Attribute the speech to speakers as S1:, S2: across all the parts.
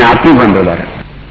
S1: ఆయన ఆత్మీయ బంధువులారు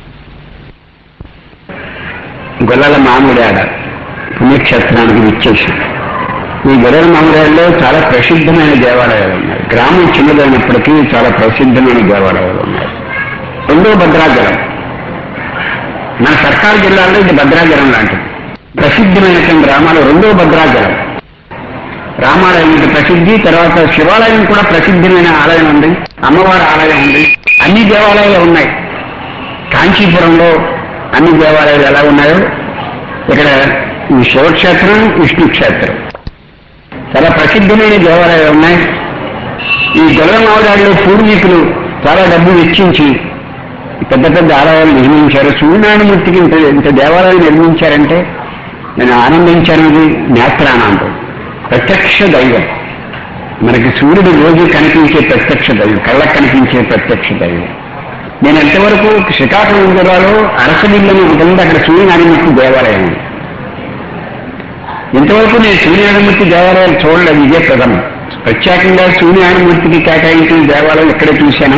S1: గొల్లల మామిడాడ పుణ్యక్షేత్రానికి విచ్చేసి ఈ గొర్రెల మామిడాడలో చాలా ప్రసిద్ధమైన దేవాలయాలు ఉన్నాయి గ్రామం చిన్నదైనప్పటికీ చాలా ప్రసిద్ధమైన దేవాలయాలు ఉన్నాయి రెండో భద్రాచలం మన సర్కారు జిల్లాలో ఇది భద్రాచలం లాంటిది ప్రసిద్ధమైనటువంటి గ్రామాలు రెండో భద్రాచలం రామాలయం ఇది ప్రసిద్ధి తర్వాత శివాలయం కూడా ప్రసిద్ధమైన ఆలయం ఉంది అమ్మవారి ఆలయం ఉంది అన్ని దేవాలయాలు ఉన్నాయి కాంచీపురంలో అన్ని దేవాలయాలు ఎలా ఉన్నాయో ఇక్కడ ఈ శివక్షేత్రం విష్ణు క్షేత్రం చాలా ప్రసిద్ధమైన దేవాలయాలు ఉన్నాయి ఈ గొలవమావడాల్లో పూర్వీకులు చాలా డబ్బు వెచ్చించి పెద్ద పెద్ద ఆలయాలు నిర్మించారు సూర్యనారాయణమూర్తికి ఇంత ఇంత దేవాలయాలు నిర్మించారంటే నేను ఆనందించానది నేత్రానందం ప్రత్యక్ష దైవం మనకి సూర్యుడు రోజు కనిపించే ప్రత్యక్ష దైవం కళ్ళకు కనిపించే ప్రత్యక్ష దైవం నేను ఎంతవరకు శ్రీకాకుళం జిల్లాలో అరసవిల్లని ఉంటుంది అక్కడ సూర్యనారాయణమూర్తి దేవాలయం ఉంది ఇంతవరకు నేను సూర్యనారాయణమూర్తి దేవాలయాలు చూడలేదు ఇదే ప్రథమం ప్రత్యేకంగా సూర్యనారాయణమూర్తికి కేటాయించిన దేవాలయం ఇక్కడే చూశాను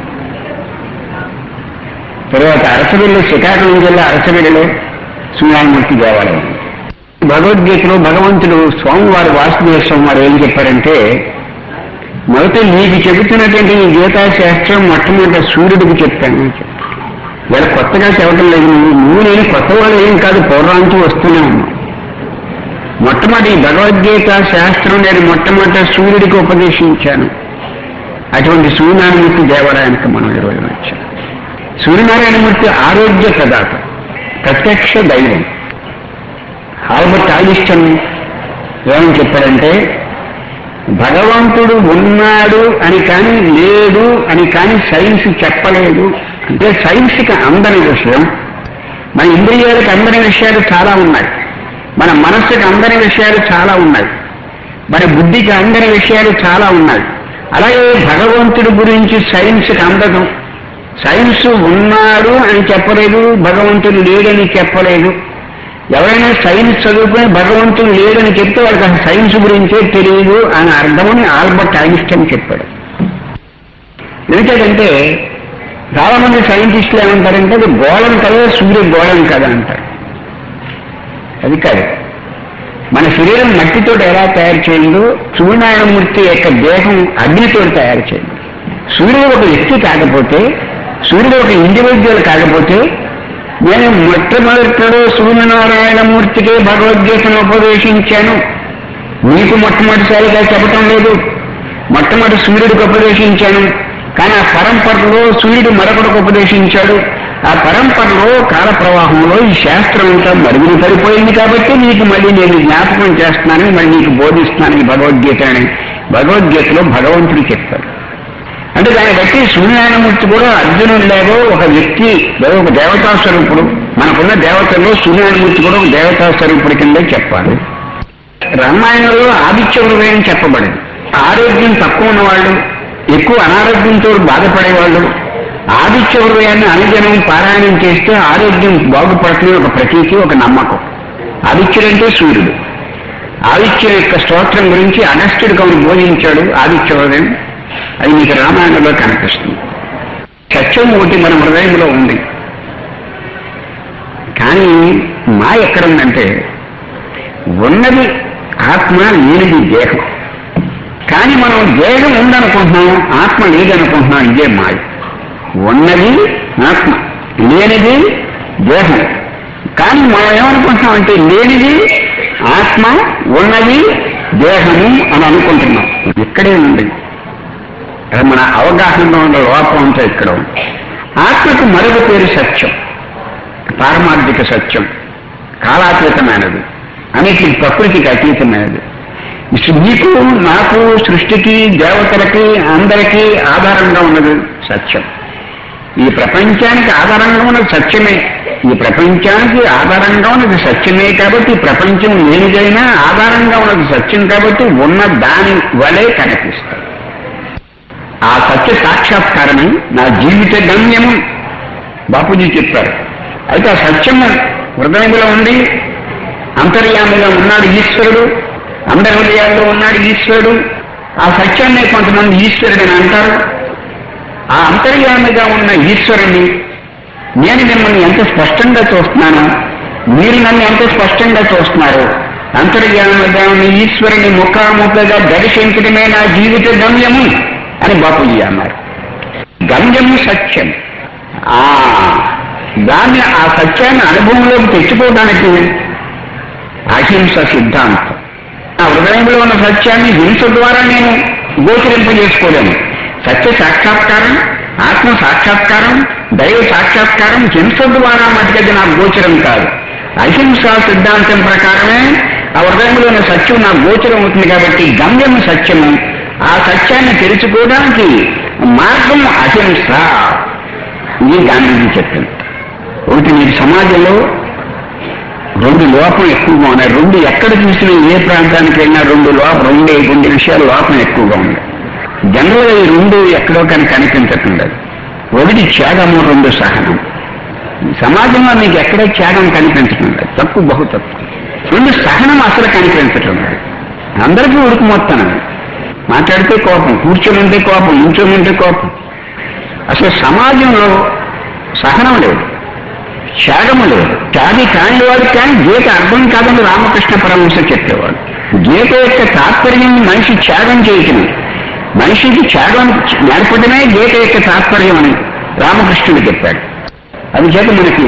S1: తర్వాత అరసవిల్లు శ్రీకాకుళం జిల్లా అరసవిల్లిలో సూర్యనారాయణమూర్తి దేవాలయం ఉంది. భగవద్గీతలో భగవంతుడు స్వామివారి వాసుదేవ స్వామి వారు ఏం చెప్పారంటే మొదట నీకు చెబుతున్నటువంటి ఈ గీతాశాస్త్రం మొట్టమొదటి సూర్యుడికి చెప్తాను అని చెప్పారు. ఇలా కొత్తగా చెప్పడం లేదు నువ్వు నువ్వు నేను కొత్త వాళ్ళు ఏం కాదు పౌరానికి వస్తూనే ఉన్నావు మొట్టమొదటి ఈ భగవద్గీత శాస్త్రం నేను మొట్టమొదటి సూర్యుడికి ఉపదేశించాను అటువంటి సూర్యనారాయణమూర్తి దేవాలయానికి మనం ఈరోజు వచ్చాం సూర్యనారాయణమూర్తి ఆరోగ్య ప్రదాత ప్రత్యక్ష దైవం ఆల్బర్ట్ ఐన్స్టన్ ఏమని చెప్పారంటే భగవంతుడు ఉన్నాడు అని కానీ లేడు అని కానీ సైన్స్ చెప్పలేదు అంటే సైన్స్కి అందని విషయం మన ఇంద్రియాలకు అందని విషయాలు చాలా ఉన్నాయి మన మనస్సుకి అందని విషయాలు చాలా ఉన్నాయి మన బుద్ధికి అందని విషయాలు చాలా ఉన్నాయి అలాగే భగవంతుడి గురించి సైన్స్కి అందదు సైన్స్ ఉన్నాడు అని చెప్పలేదు భగవంతుడు లేడని చెప్పలేదు ఎవరైనా సైన్స్ చదువుకుని భగవంతుడు లేడని చెప్తే వాళ్ళకి అసలు సైన్స్ గురించే తెలియదు అని అర్థమని ఆల్బర్ట్ ఐన్స్టైన్ చెప్పాడు ఎందుకంటే చాలా మంది సైంటిస్టులు ఏమంటారంటే అది గోళం కదా సూర్య గోళం కదా అంటారు అది కాదు మన శరీరం మట్టితో ఎలా తయారు చేయండు సూర్యనారాయణమూర్తి యొక్క దేహం అగ్నితో తయారు చేయండి సూర్యుడు ఒక వ్యక్తి కాకపోతే సూర్యుడు ఒక ఇండివిజువల్ కాకపోతే నేను మొట్టమొదటిలో సూర్యనారాయణమూర్తికే భగవద్గీతను ఉపదేశించాను నీకు మొట్టమొదటిసారిగా చెప్పటం లేదు మొట్టమొదటి సూర్యుడికి ఉపదేశించాను కానీ ఆ పరంపరలో సూర్యుడు మరొకడికి ఉపదేశించాడు ఆ పరంపరలో కాల ప్రవాహంలో ఈ శాస్త్రం అంతా మరుగులు పడిపోయింది కాబట్టి నీకు మళ్ళీ నేను జ్ఞాపకం చేస్తున్నానని మళ్ళీ నీకు బోధిస్తున్నాను ఈ భగవద్గీత అని భగవద్గీతలో భగవంతుడు చెప్తాడు అంటే దాన్ని బట్టి సూర్యనారాయణమూర్తి కూడా అర్జునుడిలాగో ఒక వ్యక్తి లేదా ఒక దేవతా స్వరూపుడు మనకున్న దేవతల్లో సూర్యనారాయణమూర్తి కూడా ఒక దేవతా స్వరూపుడి కిందే చెప్పాలి రామాయణంలో ఆదిత్య హృదయం చెప్పబడింది ఆరోగ్యం తక్కువ ఉన్నవాళ్ళు ఎక్కువ అనారోగ్యంతో బాధపడేవాళ్ళు ఆదిత్య హృదయాన్ని అనుజనం పారాయణం చేస్తే ఆరోగ్యం బాగుపడుతుంది ఒక ప్రతీతి ఒక నమ్మకం ఆదిత్యుడంటే సూర్యుడు ఆదిత్యుడు యొక్క స్తోత్రం గురించి అగస్త్యుడు కవులు బోధించాడు ఆదిత్య హృదయం అది మీకు రామాయణంలో కనిపిస్తుంది సత్యం ఒకటి మన హృదయంలో ఉంది కానీ మా ఎక్కడుందంటే ఉన్నది ఆత్మ లేనిది దేహం కానీ మనం దేహం ఉందనుకుంటున్నాం ఆత్మ లేదనుకుంటున్నాం ఇదే మాయ ఉన్నది ఆత్మ లేనిది దేహం కానీ మనం ఏమనుకుంటున్నాం అంటే లేనిది ఆత్మ ఉన్నది దేహము అని అనుకుంటున్నాం ఇక్కడే ఉంది అది మన అవగాహనలో ఉన్న లోపం అంతా ఇక్కడ ఉంది ఆత్మకు మరొక పేరు సత్యం పారమార్థిక సత్యం కాలాతీతమైనది అన్నిటి ప్రకృతికి అతీతమైనది ఇసు- నీకు నాకు సృష్టికి దేవతలకి అందరికీ ఆధారంగా ఉన్నది సత్యం ఈ ప్రపంచానికి ఆధారంగా ఉన్నది సత్యమే ఈ ప్రపంచానికి ఆధారంగా ఉన్నది సత్యమే కాబట్టి ఈ ప్రపంచం లేనిదైనా ఆధారంగా ఉన్నది సత్యం కాబట్టి ఉన్న దాని వలె కనిపిస్తుంది ఆ సత్య సాక్షాత్కారమే నా జీవిత గమ్యము బాపూజీ చెప్పారు అయితే ఆ సత్యం హృదయంలో ఉంది అంతర్యామిగా ఉన్నాడు ఈశ్వరుడు అందరి హృదయాల్లో ఉన్నాడు ఈశ్వరుడు ఆ సత్యాన్ని కొంతమంది ఈశ్వరుడు అని అంటారు ఆ అంతర్యామిగా ఉన్న ఈశ్వరుని నేను మిమ్మల్ని ఎంత స్పష్టంగా చూస్తున్నాను మీరు నన్ను ఎంత స్పష్టంగా చూస్తున్నారు అంతర్యామిగా ఉన్న ఈశ్వరుని ముఖాముఖగా దర్శించడమే నా జీవిత గమ్యము అని బాపూజీ అన్నారు గమ్యము సత్యం ఆ దాన్ని ఆ సత్యాన్ని అనుభవంలోకి తెచ్చుకోవడానికి అహింస సిద్ధాంతం నా హృదయంలో ఉన్న సత్యాన్ని హింస ద్వారా నేను గోచరింపజేసుకోలేను సత్య సాక్షాత్కారం ఆత్మ సాక్షాత్కారం దైవ సాక్షాత్కారం హింస ద్వారా మటుకది నాకు గోచరం కాదు అహింస సిద్ధాంతం ప్రకారమే ఆ హృదయంలో ఉన్న సత్యం నాకు గోచరం అవుతుంది కాబట్టి గమ్యం సత్యము ఆ సత్యాన్ని తెలుసుకోవడానికి మార్గం అహింస ఇది గాంధీజీ చెప్పింది ఒకటి మీరు సమాజంలో రెండు లోపం ఎక్కువగా ఉన్నాయి రెండు ఎక్కడ చూసినా ఏ ప్రాంతానికి వెళ్ళినా రెండు లోపం రెండే రెండు విషయాలు లోపం ఎక్కువగా ఉంది జనరల్గా ఈ రెండు ఎక్కడో కానీ కనిపించటం లేదు ఒకటి త్యాగము రెండు సహనం ఈ సమాజంలో మీకు ఎక్కడ త్యాగం కనిపించటం లేదు తప్పు బహు తప్పు రెండు సహనం అసలు కనిపించటం లేదు అందరికీ ఉడుకు మొత్తం మాట్లాడితే కోపం కూర్చొని కోపం నుంచొని కోపం అసలు సమాజంలో సహనం లేదు త్యాగము లేదు త్యాగి కాని వాడు కానీ గీత అర్థం కాదని రామకృష్ణ పరమహంస చెప్పేవాడు గీత యొక్క తాత్పర్యం మనిషి త్యాగం చేయటం మనిషికి త్యాగం నేర్పడమే గీత యొక్క తాత్పర్యం అని రామకృష్ణుడు చెప్పాడు అది చేత మనకి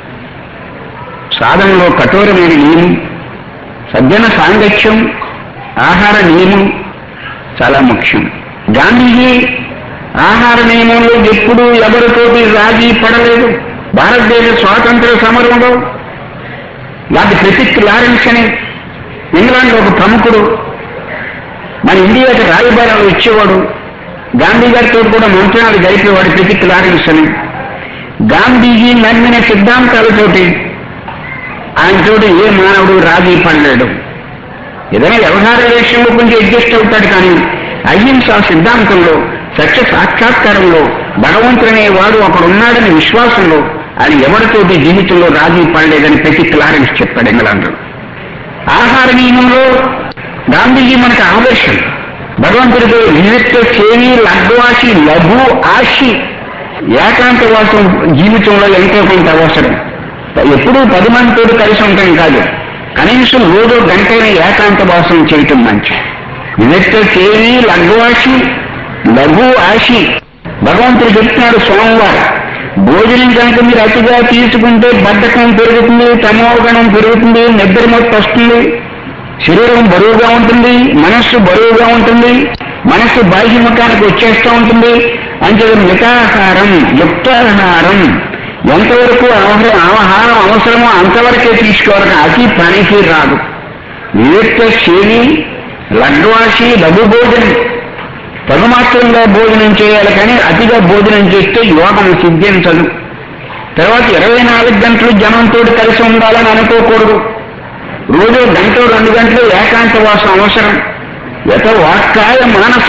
S1: సాధనలో కఠోరమైన నియమం సజ్జన సాంగత్యం ఆహార నియమం చాలా ముఖ్యం గాంధీజీ ఆహార నియమంలో ఎప్పుడూ ఎవరితోటి రాజీ పడలేదు భారతదేశ స్వాతంత్ర సమరంలో లాంటి ప్రసిక్ లారెన్స్ అని ఇంగ్లాండ్ ఒక ప్రముఖుడు మన ఇండియాకి రాయబారాలు ఇచ్చేవాడు గాంధీ గారితో కూడా మంత్రాలు జరిపేవాడు ప్రసిక్ లారెన్స్ అని గాంధీజీ నమ్మిన సిద్ధాంతాలతోటి ఆయనతోటి ఏ మానవుడు రాజీ పడలేడు ఏదైనా వ్యవహార విషయంలో కొంచెం అడ్జస్ట్ అవుతాడు కానీ అహింస సిద్ధాంతంలో సత్య సాక్షాత్కారంలో భగవంతుడనే వాడు అక్కడ ఉన్నాడనే విశ్వాసంలో ఆయన ఎవరితోటి జీవితంలో రాజీ పడలేదని ప్రతి క్లారెన్స్ చెప్పాడు ఇంగ్లాండ్లో ఆహార నియమంలో గాంధీజీ మనకు ఆదర్శం భగవంతుడితో వివిక్త చేవి లగ్వాసి లఘు ఆశి ఏకాంతవాసం జీవితంలో ఎంతో కొంత అవసరం ఎప్పుడూ పది మందితో కలిసి ఉంటాం కాదు కనీసం రోజు గంటైన ఏకాంతవాసం చేయటం మంచి వివిక్త చేవి లఘువాసి లఘు ఆశి భగవంతుడు చెప్తున్నాడు సోమవారం భోజనం కనుక మీరు అతిగా తీసుకుంటే బద్ధకం పెరుగుతుంది తమోగణం పెరుగుతుంది నిద్ర మొత్తం వస్తుంది శరీరం బరువుగా ఉంటుంది మనస్సు బరువుగా ఉంటుంది మనస్సు బాహ్యముఖానికి వచ్చేస్తూ ఉంటుంది అంటే మితాహారం యుక్తాహారం ఎంతవరకు ఆహారం ఆహారం అవసరమో అంతవరకే తీసుకోవాలి అతి పనికి రాదు వివిక్త శైలి లడ్వాసి లఘు భోజనం తగుమాత్రంగా భోజనం చేయాలి కానీ అతిగా భోజనం చేస్తే యోగం సిద్ధించదు తర్వాత ఇరవై నాలుగు గంటలు జనంతో కలిసి ఉండాలని అనుకోకూడదు రోజు గంట రెండు గంటలు ఏకాంతవాసం అవసరం యత వాక్కాయ మానస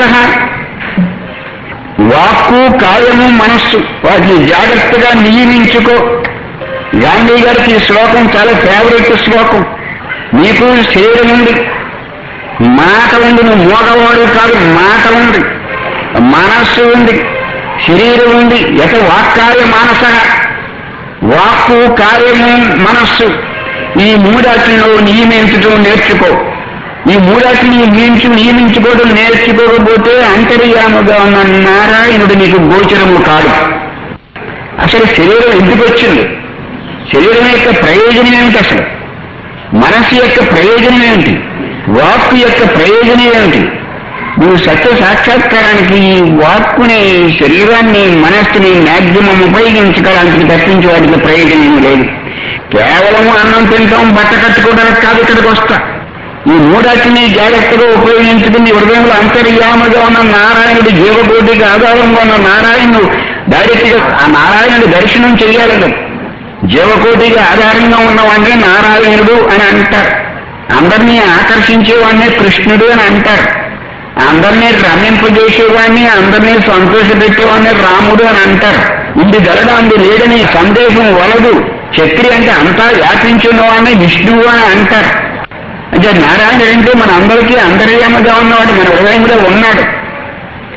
S1: వాక్కు కాయము మనస్సు వాటిని జాగ్రత్తగా నియమించుకో గాంధీ గారికి ఈ శ్లోకం చాలా ఫేవరెట్ శ్లోకం నీకు శరీరం ఉంది మాట ఉంది నువ్వు మోగవాడు కాదు మాట ఉంది మనస్సు ఉంది శరీరం ఉంది యత వాక్కాయ మానస వాక్కు కార్యము మనస్సు ఈ మూడాటిలో నియమించడం నేర్చుకో ఈ మూడాటిని నియమించు నియమించుకోవడం నేర్చుకోకపోతే అంతర్యాముగా ఉన్న నారాయణుడు నీకు గోచరము కాదు అసలు శరీరం ఎందుకు వచ్చింది శరీరం యొక్క ప్రయోజనం ఏమిటి అసలు మనస్సు యొక్క ప్రయోజనం ఏమిటి వాక్కు యొక్క ప్రయోజనం ఏమిటి నువ్వు సత్య సాక్షాత్కారానికి ఈ వాక్కుని శరీరాన్ని మనస్సుని మ్యాక్సిమం ఉపయోగించుకోవడానికి తప్పించి వాటికి ప్రయోజనం లేదు కేవలం అన్నం తింటాం బట్ట కట్టుకోవడానికి కాదు ఇక్కడికి వస్తా ఈ మూడాటిని జాగ్రత్తగా ఉపయోగించుకుని హృదయంలో అంతర్యామగా ఉన్న నారాయణుడి జీవకోటికి ఆధారంగా ఉన్న నారాయణుడు డైరెక్ట్గా ఆ నారాయణుడి దర్శనం చెయ్యాలని జీవకోటికి ఆధారంగా ఉన్నవాడిని నారాయణుడు అని అంటారు అందరినీ ఆకర్షించేవాడిని కృష్ణుడు అని అంటారు అందరినీ రమింపజేసేవాడిని అందరినీ సంతోషపెట్టేవాడిని రాముడు అని అంటారు ఇది గలడాంది లేదని సందేశం వలదు చక్రి అంటే అంతా వ్యాపించున్నవాడిని విష్ణువు అని అంటారు అంటే నారాయణుడు అంటే మన అందరికీ అంతర్యామగా ఉన్నవాడు మన హృదయంలో ఉన్నాడు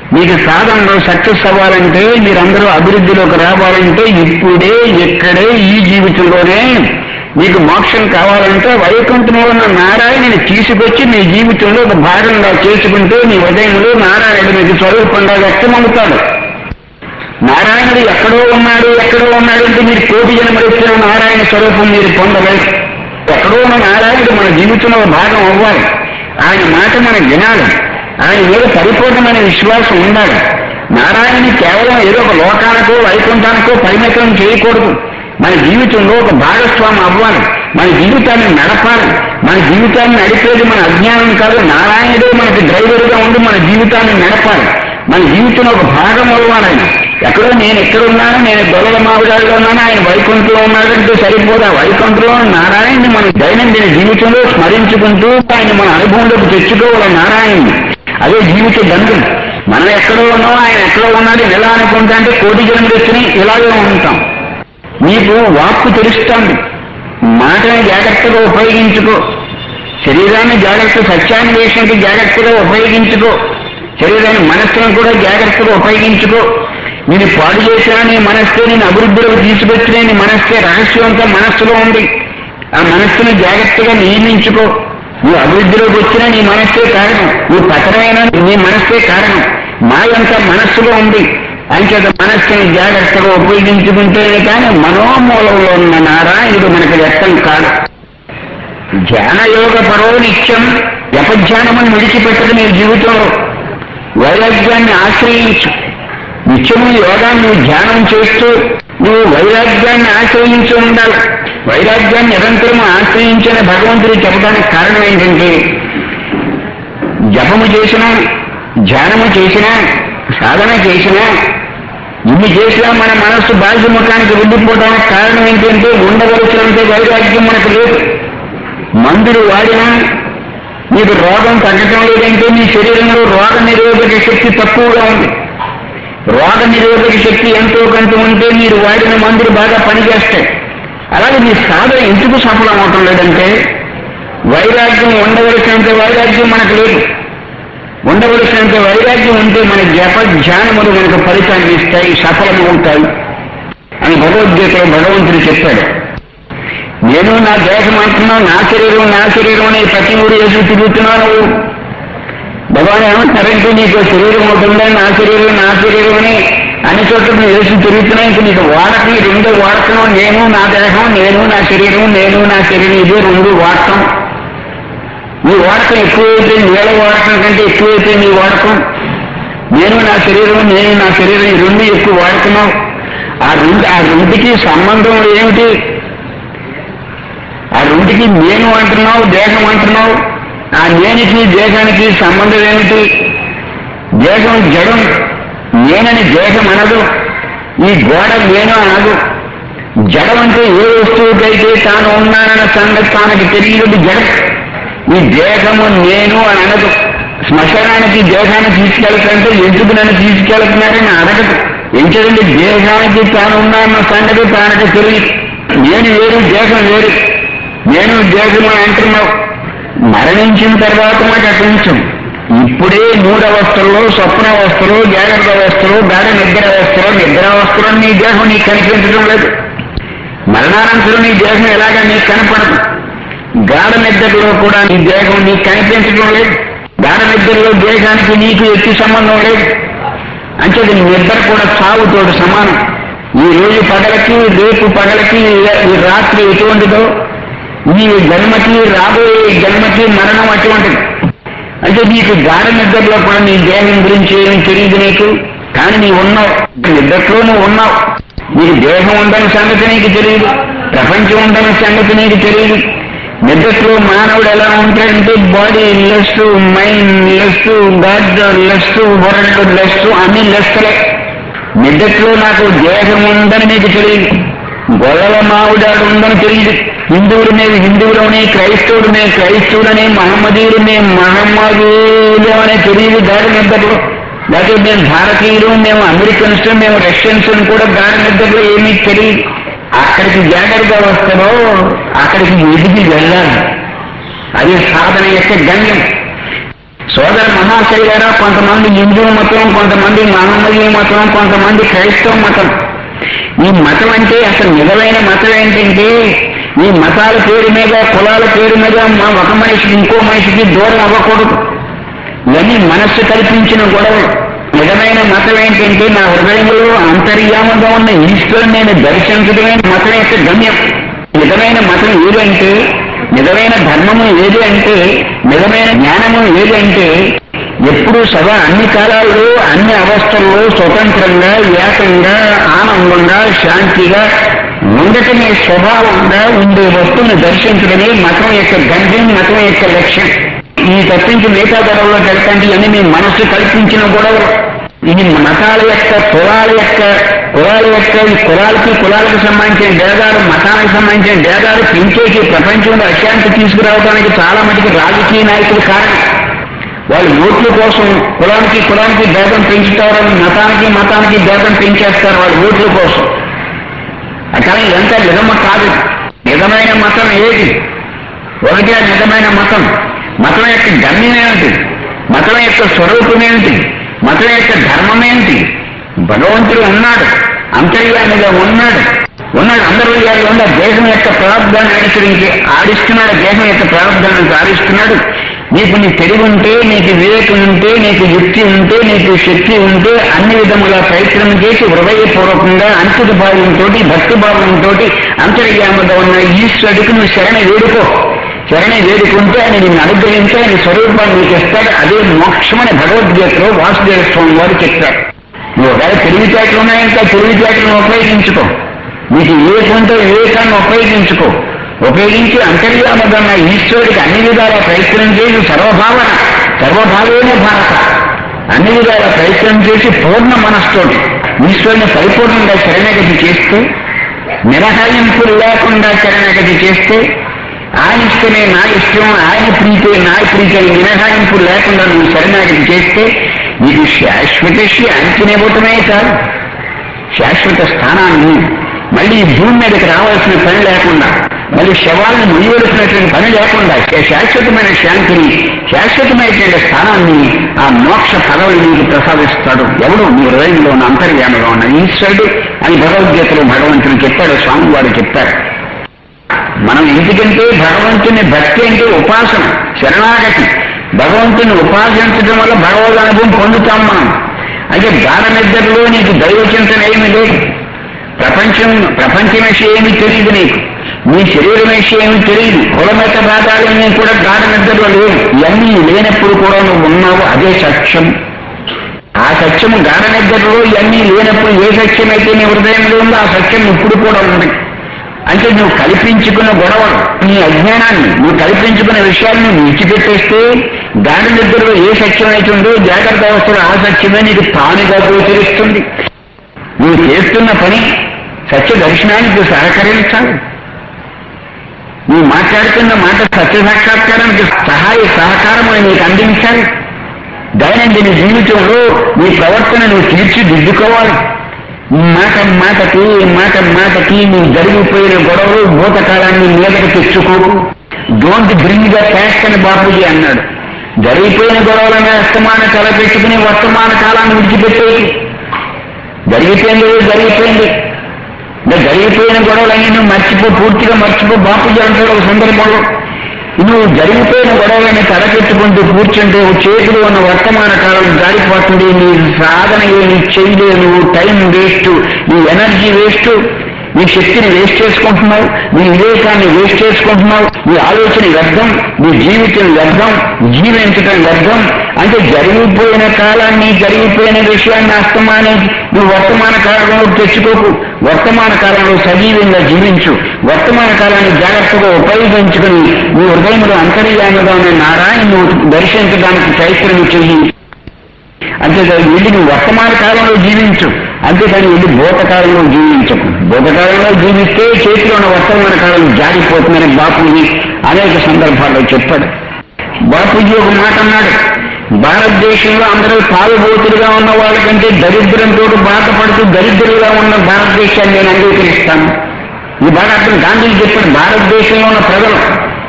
S1: మీకు సాధనలో సక్సెస్ అవ్వాలంటే మీరందరూ అభివృద్ధిలోకి రావాలంటే ఇప్పుడే ఇక్కడే ఈ జీవితంలోనే మీకు మోక్షం కావాలంటే వైకుంఠంలో ఉన్న నారాయణని తీసుకొచ్చి మీ జీవితంలో ఒక భాగంగా చేసుకుంటే మీ హృదయంలో నారాయణుడు మీకు స్వరూపంగా వ్యక్తమవుతాడు నారాయణుడు ఎక్కడో ఉన్నాడు ఎక్కడో ఉన్నాడు అంటే మీరు కోటి జన్మలు వచ్చిన నారాయణ స్వరూపం మీరు పొందలేదు ఎక్కడో ఉన్న నారాయణుడు మన జీవితంలో ఒక భాగం అవ్వాలి ఆయన మాట మనం వినాలి ఆయన మీద పరిపూర్ణమైన విశ్వాసం ఉండాలి నారాయణని కేవలం ఏదో ఒక లోకానికో వైకుంఠానికో పరిమితం చేయకూడదు మన జీవితంలో ఒక భాగస్వామి అవ్వాలి మన జీవితాన్ని నడపాలి మన జీవితాన్ని నడిపేది మన అజ్ఞానం కాదు నారాయణుడే మనకి డ్రైవర్గా ఉండి మన జీవితాన్ని నడపాలి మన జీవితంలో ఒక భాగం అవ్వాలి ఆయన ఎక్కడో నేను ఎక్కడ ఉన్నాను నేను గొడవల మావిడాడులో ఉన్నాను ఆయన వైకుంఠంలో ఉన్నాడంటే సరిపోదా వైకుంఠంలో నారాయణని మన దైనందిన జీవితంలో స్మరించుకుంటూ ఆయన మన అనుభవంలోకి తెచ్చుకోవాలి నారాయణని అదే జీవిత బంధం మనం ఎక్కడో ఉన్నాం ఆయన ఎక్కడో ఉన్నాడు ఎలా అనుకుంటా అంటే కోటి జన్మలు వచ్చినాయి ఇలాగే ఉంటాం నీకు వాక్కు తెలుస్తుంది మాటని జాగ్రత్తగా ఉపయోగించుకో శరీరాన్ని జాగ్రత్త సత్యాన్వేషణకి జాగ్రత్తగా ఉపయోగించుకో శరీరాన్ని మనస్సును కూడా జాగ్రత్తగా ఉపయోగించుకో నేను పాడు చేసినా నీ మనస్సే నేను అభివృద్ధిలోకి తీసుకొచ్చినా నీ మనస్సే రహస్యం అంతా మనస్సులో ఉంది ఆ మనస్సును జాగ్రత్తగా నియమించుకో నువ్వు అభివృద్ధిలోకి వచ్చినా నీ మనస్సే కారణం నువ్వు పతనమైనా నీ మనస్సే కారణం మాయంతా మనస్సులో ఉంది అంచేత మనస్సుని జాగ్రత్తగా ఉపయోగించుకుంటేనే కానీ మనోమూలంలో ఉన్న నారాయణుడు మనకు వ్యక్తం కాదు ధ్యానయోగ పరో నిత్యం జపధ్యానమని విడిచిపెట్టదు నీ జీవితంలో వైరాగ్యాన్ని ఆశ్రయించు నిత్యము యోగాన్ని నువ్వు ధ్యానం చేస్తూ నువ్వు వైరాగ్యాన్ని ఆశ్రయించి ఉండాలి వైరాగ్యాన్ని నిరంతరం ఆశ్రయించిన భగవంతుడు చెప్పడానికి కారణం ఏంటంటే జపము చేసినా ధ్యానము చేసినా సాధన చేసినా ఇన్ని చేసినా మన మనస్సు బాహ్యముఖానికి వెళ్ళిపోవడానికి కారణం ఏంటంటే ఉండవలసినంత వైరాగ్యం మనకు లేదు మందులు వాడినా నీకు రోగం తగ్గటం లేదంటే నీ శరీరంలో రోగ నిరోధక శక్తి తక్కువగా ఉంది రోగ నిరోధక శక్తి ఎంతో కొంత ఉంటే మీరు వాడిన మందులు బాగా పనిచేస్తాయి అలాగే మీ సాధన ఎందుకు సఫలం అవటం లేదంటే వైరాగ్యం ఉండవలసినంత వైరాగ్యం మనకు లేదు ఉండవలసినంత వైరాగ్యం ఉంటే మన జప ధ్యానములు మనకు ఫలితాన్ని ఇస్తాయి సఫలము ఉంటాయి అని భగవద్గీతలో భగవంతుడు చెప్పాడు నేను నా దేశం అంటున్నావు నా శరీరం నా శరీరం అనే ప్రతి ఊరు ఎదురు తిరుగుతున్నావు భగవాన్ ఏమంటారంటే నీకు శరీరం అవుతుందా నా శరీరం నా శరీరం అని అన్ని చోట్ల నువ్వు వేసి తిరుగుతున్నావు ఇంక నీకు వాడకం ఈ రెండో వాడకం నేను నా దేహం నేను నా శరీరం నేను నా శరీరం ఇదే రెండు వాడకం నీ వాడకం ఎక్కువైతే నీళ్ళ వాడకం కంటే ఎక్కువైతే నీ వాడకం నేను నా శరీరం నేను నా శరీరం ఈ రెండు ఎక్కువ వాడుతున్నావు ఆ రెండు ఆ రెండుకి సంబంధం ఏమిటి ఆ రెండుకి నేను అంటున్నావు దేహం అంటున్నావు ఆ నేనికి దేహానికి సంబంధం ఏమిటి దేహం జడం నేనని దేహం అనదు ఈ గోడ నేను అనదు జడం అంటే ఏ వస్తువుకైతే తాను ఉన్నానన్న సంగతి తానకి తెలియదు జడం ఈ దేహము నేను అని అనదు శ్మశానానికి దేహాన్ని తీసుకెళ్తుంటే ఎందుకు నన్ను తీసుకెళ్తున్నారని అడగదు ఎంచదండి దేహానికి తాను ఉన్నానన్న సంగతి తానకి తెలియదు నేను వేరు దేహం వేరు నేను దేహము అని అంటున్నావు మరణించిన తర్వాత మాట కొంచెం ఇప్పుడే మూడవస్థలో స్వప్నావస్థలో జాగ్రత్త అవస్థలో గాఢ నిద్ర అవస్థలో నిద్రావస్థలో నీ దేహం నీకు కనిపించడం లేదు మరణానంతరం నీ దేహం ఎలాగా నీకు కనపడదు గాఢ నిద్రలో కూడా నీ దేహం నీకు కనిపించడం లేదు గాఢ నిద్రలో దేహానికి నీకు ఎట్టి సంబంధం లేదు అంటే నిద్ర కూడా చావుతోటి సమానం ఈ రోజు పగలకి రేపు పగలకి ఈ రాత్రి ఎటువంటిదో ఈ జన్మకి రాబోయే జన్మకి మరణం అటువంటిది అంటే నీకు గాఢ నిద్రలో కూడా నీ దేహం గురించి ఏమి తెలియదు నీకు కానీ నీ ఉన్నావు నిద్రలో నువ్వు ఉన్నావు నీకు దేహం ఉందని సంగతి నీకు తెలియదు ప్రపంచం ఉందని సంగతి నీకు తెలియదు నిద్రలో మానవుడు ఎలా ఉంటాడంటే body less mind less god less world less అన్ని లెస్లే నిద్రలో నాకు దేహం ఉందని నీకు తెలియదు గొడవ మావుడాడు ఉందని తెలియదు హిందువులనే హిందువులనే క్రైస్తవుడనే క్రైస్తవుడనే మహమ్మదీయులనే మహమ్మదీయులు అనే తెలియదు గాడి నిద్రలో లేకపోతే మేము భారతీయులు మేము అమెరికన్స్ మేము రష్యన్స్ అని కూడా గాడి నిద్రలో ఏమీ తెలియదు అక్కడికి జాగ్రత్త అవస్థలో అక్కడికి ఎదిగి వెళ్ళాలి అది సాధన యొక్క గమ్యం సోదర మహాశైలారా కొంతమంది హిందూ మతం కొంతమంది మహమ్మదీ మతం కొంతమంది క్రైస్తవ మతం ఈ మతం అంటే అసలు నిజమైన మతం ఏంటంటే ఈ మతాల పేరు మీద కులాల పేరు మీద మా ఒక మనిషికి ఇంకో మనిషికి దూరం అవ్వకూడదు ఇవన్నీ మనస్సు కల్పించిన గొడవలు నిజమైన మతం ఏంటంటే నా హృదయంలో అంతర్యామంగా ఉన్న ఈశ్వరుని నేను దర్శించడమే మతం యొక్క గమ్యం నిజమైన మతం ఏదంటే నిజమైన ధర్మము ఏది అంటే నిజమైన జ్ఞానము ఏది అంటే ఎప్పుడు సదా అన్ని కాలాల్లో అన్ని అవస్థల్లో స్వతంత్రంగా ఏకంగా ఆనందంగా శాంతిగా ఉండటమే స్వభావంగా ఉండే వస్తువుని దర్శించడమే మతం యొక్క గంధ్యం మతం యొక్క లక్ష్యం ఈ తప్పించి మిగతా గొడవలో జరగండి అని మీ మనస్సు కల్పించిన గొడవలు ఇది మతాల యొక్క కులాల యొక్క కులాల యొక్క ఈ కులాలకి కులాలకు సంబంధించిన భేదాలు మతానికి సంబంధించిన భేదాలు పెంచేసి ప్రపంచంలో అశాంతి తీసుకురావడానికి చాలా మటుకు రాజకీయ నాయకులు కారణం వాళ్ళు ఓట్ల కోసం కులానికి కులానికి భేదం పెంచుతారు మతానికి మతానికి భేదం పెంచేస్తారు వాళ్ళ ఓట్ల కోసం కానీ ఇదంతా నిజమ కాదు నిజమైన మతం ఏది ఒకటే నిజమైన మతం మతం యొక్క గమ్యం ఏమిటి మతం యొక్క స్వరూపం ఏమిటి మతం యొక్క ధర్మం ఏమిటి భగవంతుడు ఉన్నాడు అంతర్యామిగా ఉన్నాడు ఉన్నాడు అందరూ ఇవాళ ఉన్న దేశం యొక్క ప్రారంభాన్ని అనుసరించి ఆడిస్తున్నాడు దేశం యొక్క ప్రారంభాన్ని ఆడిస్తున్నాడు నీకు నీ తెలివి ఉంటే నీకు వివేకం ఉంటే నీకు యుక్తి ఉంటే నీకు శక్తి ఉంటే అన్ని విధముల ప్రయత్నం చేసి హృదయపూర్వకంగా అంకిత భావంతో భక్తి భావంతో అంతర్యామగా ఉన్న ఈశ్వరుడికి నువ్వు శరణ వేడుకో శరణ వేడుకుంటే ఆయన నిన్ను అనుగ్రహించి ఆయన స్వరూపాన్ని నీకు ఇస్తాడు అదే మోక్షమని భగవద్గీతలో వాసుదేవ స్వామి వారు చెప్తారు నువ్వు ఒకవేళ తెలివితేటలు ఉన్నాయంటే తెలివితేటలను ఉపయోగించుకో నీకు వివేకంతో వివేకాన్ని ఉపయోగించుకో ఉపయోగించి అంతర్యామగా ఉన్న ఈశ్వరుడికి అన్ని విధాల ప్రయత్నం చేసి సర్వభావన సర్వభావేన భారత అన్ని విధాల ప్రయత్నం చేసి పూర్ణ మనస్సుతోటి ఈశ్వరుని పరిపూర్ణంగా శరణగతి చేస్తే నిరహాయింపులు లేకుండా శరణగతి చేస్తే ఆయన ఇష్టమే నా ఇష్టం ఆయన ప్రీతే నా ప్రీతే మినహాయింపు లేకుండా నువ్వు శరణాగతి చేస్తే నీకు శాశ్వత శాంతినివ్వటమే కాదు శాశ్వత స్థానాన్ని మళ్ళీ ఈ భూమి మీదకి రావాల్సిన పని లేకుండా మళ్ళీ శవాలను మునివలసినటువంటి పని లేకుండా శాశ్వతమైన శాంతిని శాశ్వతమైనటువంటి స్థానాన్ని ఆ మోక్ష పదవిని నీకు ప్రసాదిస్తాడు ఎవడు నీ హృదయంలో ఉన్న అంతర్యామగా ఉన్న ఈశ్వరుడు అని భగవద్గీతలో భగవంతుడు చెప్పాడు స్వామివారు చెప్పారు మనం ఎందుకంటే భగవంతుని భక్తి అంటే ఉపాసన శరణాగతి భగవంతుని ఉపాసించడం వల్ల భగవద్ అనుభవం పొందుతాం మనం అంటే గాఢ నిద్రలో నీకు దైవ చింతన ఏమీ లేదు ప్రపంచం ప్రపంచం విషయం ఏమీ తెలియదు నీకు నీ శరీరం విషయం ఏమీ తెలియదు కులమత బాధాలన్నీ కూడా గాఢ నిద్రలో లేవు ఇవన్నీ లేనప్పుడు కూడా నువ్వు ఉన్నావు అదే సత్యం ఆ సత్యము గాఢ నిద్రలో ఇవన్నీ లేనప్పుడు ఏ సత్యం అయితే నీ హృదయంలో ఉందో ఆ సత్యం ఇప్పుడు కూడా ఉంది అంటే నువ్వు కల్పించుకున్న గొడవలు నీ అజ్ఞానాన్ని నువ్వు కల్పించుకున్న విషయాన్ని నువ్వు విడిచిపెట్టేస్తే గాఢ నిద్రలో ఏ సత్యం అవుతుందో జాగ్రత్త అవస్థలో ఆ సత్యమే నీకు తానుగా గోచరిస్తుంది నువ్వు చేస్తున్న పని సత్య దర్శనానికి సహకరించాలి నువ్వు మాట్లాడుతున్న మాట సత్య సాక్షాత్కారానికి సహాయ సహకారం నీకు అందించాలి దైనందిన జీవితంలో నీ ప్రవర్తన నువ్వు తీర్చిదిద్దుకోవాలి మాట మాటకి మాట మాటకి నీ జరిగిపోయిన గొడవలు భూతకాలాన్ని మీదకి తెచ్చుకోకు డోంట్ బ్రింగ్ ద ప్యాస్ట్ అని బాపూజీ అన్నాడు జరిగిపోయిన గొడవలను అస్తమాన తల పెట్టుకుని వర్తమాన కాలాన్ని విడిచిపెట్టేది జరిగిపోయింది జరిగిపోయింది ఇంకా జరిగిపోయిన గొడవలన్నీ నువ్వు మర్చిపో పూర్తిగా మర్చిపో బాపూజీ అంటాడు ఒక సందర్భంలో నువ్వు జరిగిపోయిన గొడవలని తలకెత్తుకుంటూ కూర్చుంటే ఓ చేతిలో ఉన్న వర్తమాన కాలం జారిపోతుంది నీ సాధన ఏమి చేయలేవు టైం వేస్ట్ నీ ఎనర్జీ వేస్ట్ నీ శక్తిని వేస్ట్ చేసుకుంటున్నావు నీ వివేకాన్ని వేస్ట్ చేసుకుంటున్నావు నీ ఆలోచన వ్యర్థం నీ జీవితం వ్యర్థం జీవించడం వ్యర్థం అంటే జరిగిపోయిన కాలాన్ని జరిగిపోయిన విషయాన్ని అస్తమానే నువ్వు వర్తమాన కాలంలో తెచ్చుకోకు వర్తమాన కాలంలో సజీవంగా జీవించు వర్తమాన కాలాన్ని జాగ్రత్తగా ఉపయోగించుకుని నీ హృదయంలో అంతర్యామిగా ఉన్న నారాయణను దర్శించడానికి ప్రయత్నం చెయ్యి అంతేకాదు వెళ్ళి నువ్వు వర్తమాన కాలంలో జీవించు అంతేకాని వెళ్ళి భూతకాలంలో జీవించకు భూతకాలంలో జీవిస్తే చేతిలో ఉన్న వర్తమాన కాలం జారిపోతుందని బాపూజీ అనేక సందర్భాల్లో చెప్పాడు బాపూజీ ఒక మాట అన్నాడు భారతదేశంలో అందరూ తాగుబోతులుగా ఉన్న వాళ్ళకంటే దరిద్రంతో బాధపడుతూ దరిద్రులుగా ఉన్న భారతదేశాన్ని నేను అంగీకరిస్తాను ఈ బాగా అర్థం గాంధీ చెప్పాడు భారతదేశంలో ఉన్న ప్రజలు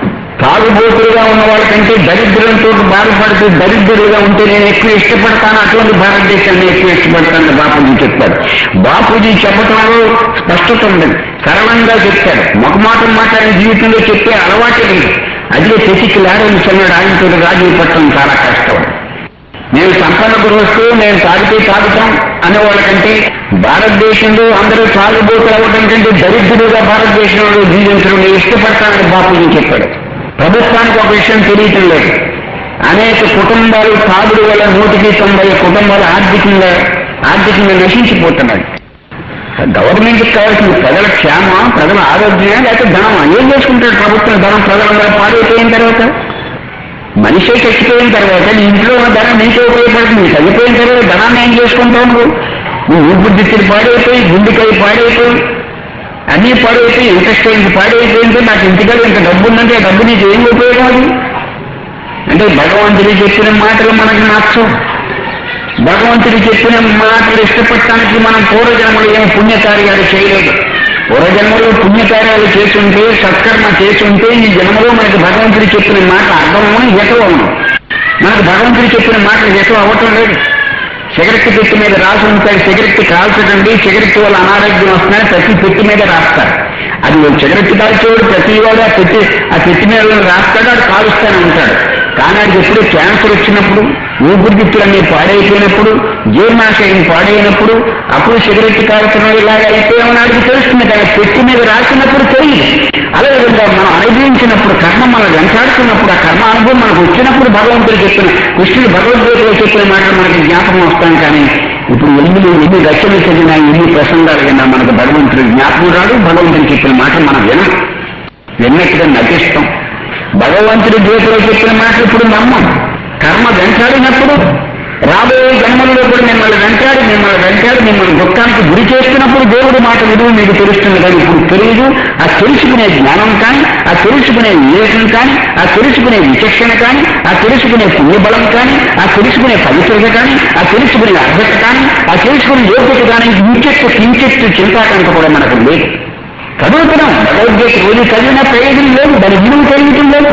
S1: తాగుబోతులుగా ఉన్న వాళ్ళకంటే దరిద్రంతో బాధపడుతూ దరిద్రులుగా ఉంటే నేను ఎక్కువ ఇష్టపడతాను అటువంటి భారతదేశాన్ని ఎక్కువ ఇష్టపడతాను బాపూజీ చెప్పాడు బాపూజీ చెప్పటంలో స్పష్టత ఉంది సరళంగా చెప్తాడు మొకమాటం మాట్లాడిన జీవితంలో చెప్పే అలవాటే లేదు అదే తెచ్చికి లాడని చెన్నాడు ఆయనతో రాజీ పట్టడం చాలా కష్టం నేను సంపన్న గృహస్థు నేను తాగితే తాగుతాం అనే వాళ్ళకంటే భారతదేశంలో అందరూ తాగుబోతులు అవ్వడం కంటే దరిద్రులుగా భారతదేశంలో జీవించడం నేను ఇష్టపడతానని బాపూజీ చెప్పాడు ప్రభుత్వానికి ఒక విషయం తెలియటం లేదు అనేక కుటుంబాలు తాగుడు వల్ల నూటికి తొంభై కుటుంబాలు ఆర్థికంగా ఆర్థికంగా నశించిపోతున్నాయి గవర్నమెంట్ కావాల్సిన ప్రజల క్షేమ ప్రజల ఆరోగ్యం లేకపోతే ధనం ఏం చేసుకుంటాడు ప్రభుత్వం ధనం ప్రజలందరూ పాడైపోయిన తర్వాత మనిషే చచ్చిపోయిన తర్వాత నీ ఇంట్లో ఉన్న ధనం నీకే ఉపయోగపడుతుంది నీకు చనిపోయిన తర్వాత ధనాన్ని ఏం చేసుకుంటావు నువ్వు నీ ఊపిరితిత్తులు పాడైపోయి గుండెకాయ పాడైపోయి అన్నీ పాడైపోయి ఇంట్రెస్ట్ అయింది పాడైపోయింది నాకు ఇంటికాడ ఇంత డబ్బు ఉందంటే ఆ డబ్బు నీకు ఏం ఉపయోగం అది అంటే భగవంతుడు చెప్పిన మాటలు మనకు నచ్చవు భగవంతుడు చెప్పిన మాటలు ఇష్టపడటానికి మనం పూర్వజన్మలు ఏం పుణ్యకార్యాలు చేయలేదు పూర్వజన్మలో పుణ్యకార్యాలు చేసుంటే సత్కర్మ చేసుంటే ఈ జన్మలో మనకి భగవంతుడు చెప్పిన మాట అర్థమవును హితవవును మనకు భగవంతుడు చెప్పిన మాటలు హితం అవ్వటం లేదు సిగరెట్ పెట్టి మీద రాసి ఉంటాడు సిగరెట్ కాల్చడండి సిగరెట్ వల్ల అనారోగ్యం వస్తుందని ప్రతి పెట్టి మీద రాస్తారు అది సిగరెట్ కాల్చేవాడు ప్రతి వాడు ఆ పెట్టి ఆ పెట్టి మీద రాస్తాడు అది కాలుస్తానే ఉంటాడు కానీ అది ఎప్పుడు క్యాన్సర్ వచ్చినప్పుడు ఊపిరితిత్తులన్నీ పాడైపోయినప్పుడు జీర్ణాశయం పాడైనప్పుడు అప్పుడు సిగరెట్ కాల్చడం ఇలాగ అయిపోయామని అడిగి తెలుస్తుంది కానీ పెట్టి మీద రాసినప్పుడు తెలియదు అదేవిధంగా మనం అనుభవించినప్పుడు కర్మ మనం వెంటాడుతున్నప్పుడు ఆ కర్మ అనుభవం మనకు వచ్చినప్పుడు భగవంతుడు చెప్పిన కృష్ణుడు భగవద్గీతలో చెప్పిన మాటలు మనకి జ్ఞాపకం వస్తాం కానీ ఇప్పుడు ఎన్ని ఎన్ని రచనలు చదివినా ఎన్ని ప్రసంగాలు విన్నా మనకు భగవంతుడు జ్ఞాపకం రాడు భగవంతుడు చెప్పిన మాటలు మనం వినం విన్నట్టుగా నటిస్తాం భగవంతుడి గీతలో చెప్పిన మాటలు ఇప్పుడు నమ్మం కర్మ వెంటాడినప్పుడు రాబోయే జన్మల్లో కూడా మిమ్మల్ని వెంటాడి మిమ్మల్ని వెంటాడి మిమ్మల్ని దుఃఖానికి గురి చేస్తున్నప్పుడు దేవుడి మాట విలువ మీకు తెలుస్తుంది కానీ ఇప్పుడు తెలియదు ఆ తెలుసుకునే జ్ఞానం కానీ ఆ తెలుసుకునే వివేకం కానీ ఆ తెలుసుకునే విచక్షణ కానీ ఆ తెలుసుకునే పుణ్యబలం కానీ ఆ తెలుసుకునే పవిత్రత కానీ ఆ తెలుసుకునే అర్హత కానీ ఆ తెలుసుకునే యోగ్యత కానీ ఇంకెత్తు కించెత్తు చింతాకంత కూడా మనకు లేదు చదువుతున్నాం భగవద్గీత రోజు చదివిన ప్రయోజనం లేదు దాని విలువ కలిగటం లేదు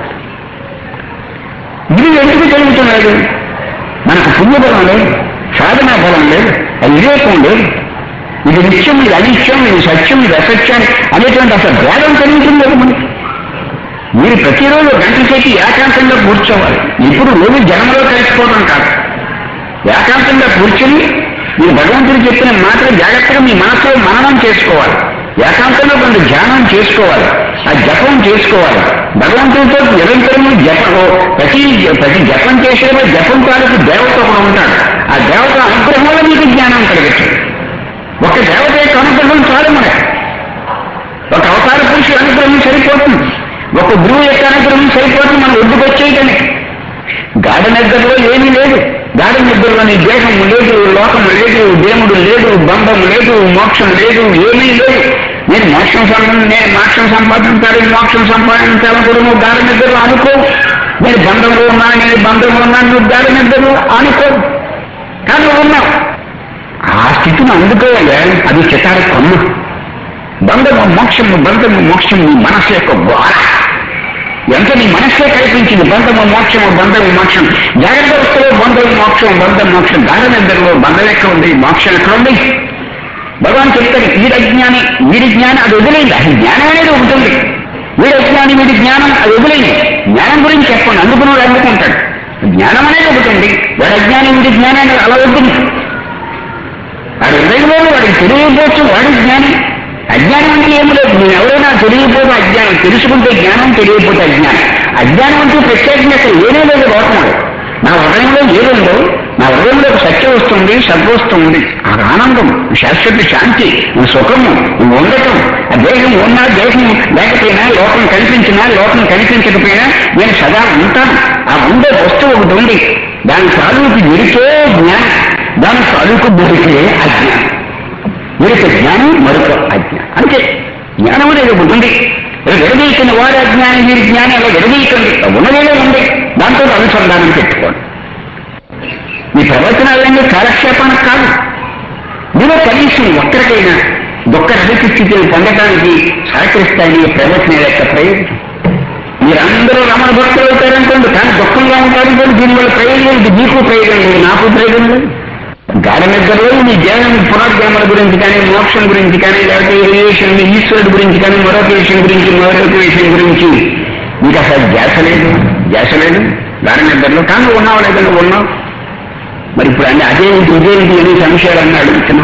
S1: విలువ ఎందుకు కలుగుతున్నాడు మనకు పుణ్యబలం లేదు సాధనా బలం లేదు అది వివేకం లేదు ఇది నిత్యం ఇది అనిత్యం ఇది సత్యం ఇది అసత్యం అనేటువంటి అసలు భేదం కలుగుతుంది లేదు మనకి మీరు ప్రతిరోజు గంట చేసి ఏకాంతంగా కూర్చోవాలి ఇప్పుడు రోజు జనంలో కలిసిపోవడం కాదు ఏకాంతంగా కూర్చుని మీరు భగవంతుడు చెప్పిన మాటలు జాగ్రత్తగా మీ మనసులో మననం చేసుకోవాలి ఏకాంతంలో కొంత ధ్యానం చేసుకోవాలి ఆ జపం చేసుకోవాలి భగవంతుడితో నిరంతరం జపం ప్రతి ప్రతి జపం చేసేటప్పుడు జపం తాలూకు దేవత ఒకడు ఉంటాడు ఆ దేవత అనుగ్రహం వల్ల మీకు జ్ఞానం కలగచ్చు ఒక దేవత యొక్క అనుగ్రహం చాలు మనకి ఒక అవతార పురుషుడు అనుగ్రహం సరిపోతుంది ఒక గురువు యొక్క అనుగ్రహం సరిపోతుంది మనం ఒడ్డుకు వచ్చేయటమే గాఢ నిద్రలో ఏమీ లేదు గాఢ నిద్రలో నీ దేహం లేదు లోకం లేదు దేవుడు లేదు బంధం లేదు మోక్షం లేదు ఏమీ లేదు నేను మోక్షం సంపాదన నేను మోక్షం సంపాదించాలి మోక్షం సంపాదించాలని కూడా నువ్వు గాఢ నిద్రలో అనుకో నేను బంధంలో ఉన్నాను నేను బంధంలో ఉన్నాను నువ్వు గాఢ నిద్రలో అనుకో కానీ నువ్వు ఉన్నావు ఆ స్థితిని అందుకోవాలి అది చితార కొమ్మ బంధము మోక్షము బంధము మోక్షము నీ మనసు యొక్క గోడ ఎంత నీ మనస్సే కల్పించింది బంధము మోక్షము బంధము మోక్షం జాగ్రత్త వస్తులో బంధము మోక్షం బంధం మోక్షం గాఢ నిద్రలో బంధం ఎక్కడ ఉంది మోక్షం ఎక్కడ ఉంది భగవాన్ చెప్తాడు వీడి అజ్ఞాని వీడి జ్ఞానం అది వదిలేండి అసలు జ్ఞానం అనేది ఉంటుంది వీడి అజ్ఞాని వీడి జ్ఞానం అది వదిలేండి జ్ఞానం గురించి చెప్పండి అందుకున్నాడు అందుకుంటాడు జ్ఞానం అనేది ఒకటి ఉంది వాడి అజ్ఞానం వీడి జ్ఞానాన్ని అలా వద్దు వాడి హృదయంలో వాడికి తెలియకపోవచ్చు వాడి జ్ఞానం అజ్ఞానం అంటే ఏం లేదు నేను ఎవరైనా తెలియకపోతే అజ్ఞానం తెలుసుకుంటే జ్ఞానం తెలియకపోతే అజ్ఞానం అజ్ఞానం అంటే ప్రత్యేకంగా అసలు ఏమీ లేదు లోకంలో నా హృదయంలో ఏదుందో నా హృదయంలో ఒక సత్యం వస్తుంది సద్దు వస్తుంది ఆ ఆనందం శాశ్వత శాంతి ఈ సుఖము ఈ ఉండటం ఆ దేహం ఉన్నా దేహం లేకపోయినా లోకం కనిపించినా లోకం కనిపించకపోయినా నేను సదా ఉంటాను ఆ ఉండే వస్తువు ఒకటి ఉంది దాని తాలూకు విరికే జ్ఞానం దాని తాలూకు మురికే అజ్ఞానం వీరికి జ్ఞానం మరొక అజ్ఞానం అంటే జ్ఞానం అనేది ఒకటి ఉంది విడదీసిన వారి అజ్ఞానం వీరి జ్ఞానం అలా విడదీయకండి ఉన్నదేదో ఉంది దాంతో అనుసంధానం పెట్టుకోండి ఈ ప్రవచనాలన్నీ కాలక్షేపానికి కాదు మీలో కనీసం ఒక్కరికైనా దుఃఖ రహిత స్థితిని పొందడానికి సహకరిస్తాయని ఈ ప్రవచనాల యొక్క ప్రయోజనం మీరందరూ రమణ భక్తులు అవుతారనుకోండి కానీ దుఃఖంగా ఉంటారనుకోండి దీనివల్ల ప్రయోజనం లేదు మీకు ప్రయోజనం లేదు నాకు ప్రయోజనం లేదు గాఢ నిద్రలో మీ దేహం పునర్జన్మల గురించి కానీ మోక్షం గురించి కానీ లేకపోతే ఏ విషయం ఈశ్వరుడు గురించి కానీ మరొక విషయం గురించి మరొక విషయం గురించి మీకు అసలు ధ్యాస లేదు ధ్యాస లేదు గాఢ నిద్రలో కానీ ఉన్నావు లేదంటే ఉన్నావు మరి ఇప్పుడు అన్ని అదేంటి ఇదేంటి అని సంశయాలన్నీ అడుగుతున్నాం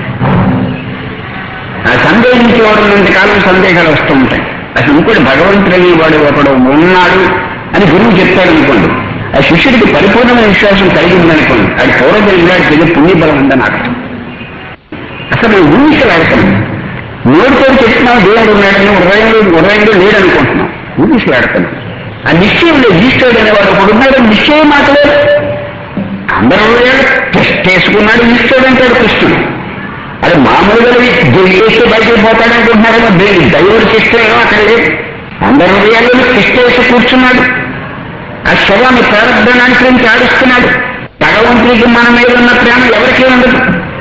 S1: ఆ సందేహించేవాడు కాలం సందేహాలు వస్తూ ఉంటాయి అసలు ఇంకోటి భగవంతుడు అనేవాడు ఒకడు ఉన్నాడు అని గురువు చెప్తాడు అనుకోండి ఆ శిష్యుడికి పరిపూర్ణమైన విశ్వాసం కలిగి ఉందనుకోండి అది పూర్వజన్మలాడికి ఏదో పుణ్యబలం ఉందని అర్థం అసలు నేను ఊహించలాడుతున్నాం నోటితో చెప్తున్నాం దేవుడు ఉన్నాడని హృదయంలో హృదయంలో లేడనుకుంటున్నాం ఊహించలాడుతున్నాం ఆ నిశ్చయం లేదు ఈశ్వరుడు అనేవాడు ఒకడు ఉన్నాడు నిశ్చయం మాట లేదు అందరూ టెస్ట్ చేసుకున్నాడు ఈశ్వరుడు అంటాడు కృష్ణుడు అది మామూలుగా చేస్తే బయటకు పోతాడనుకుంటున్నారేమో దైవుడు శిష్టమేమో అక్కడ లేదు అందరి హృదయాల్లో శిష్ట వేసి కూర్చున్నాడు ఆ శవాన్ని ప్రారంభాన్ని అనుసరించి ఆడిస్తున్నాడు భగవంతుడికి మన మీద ఉన్న ప్రేమ ఎవరికీ ఉండదు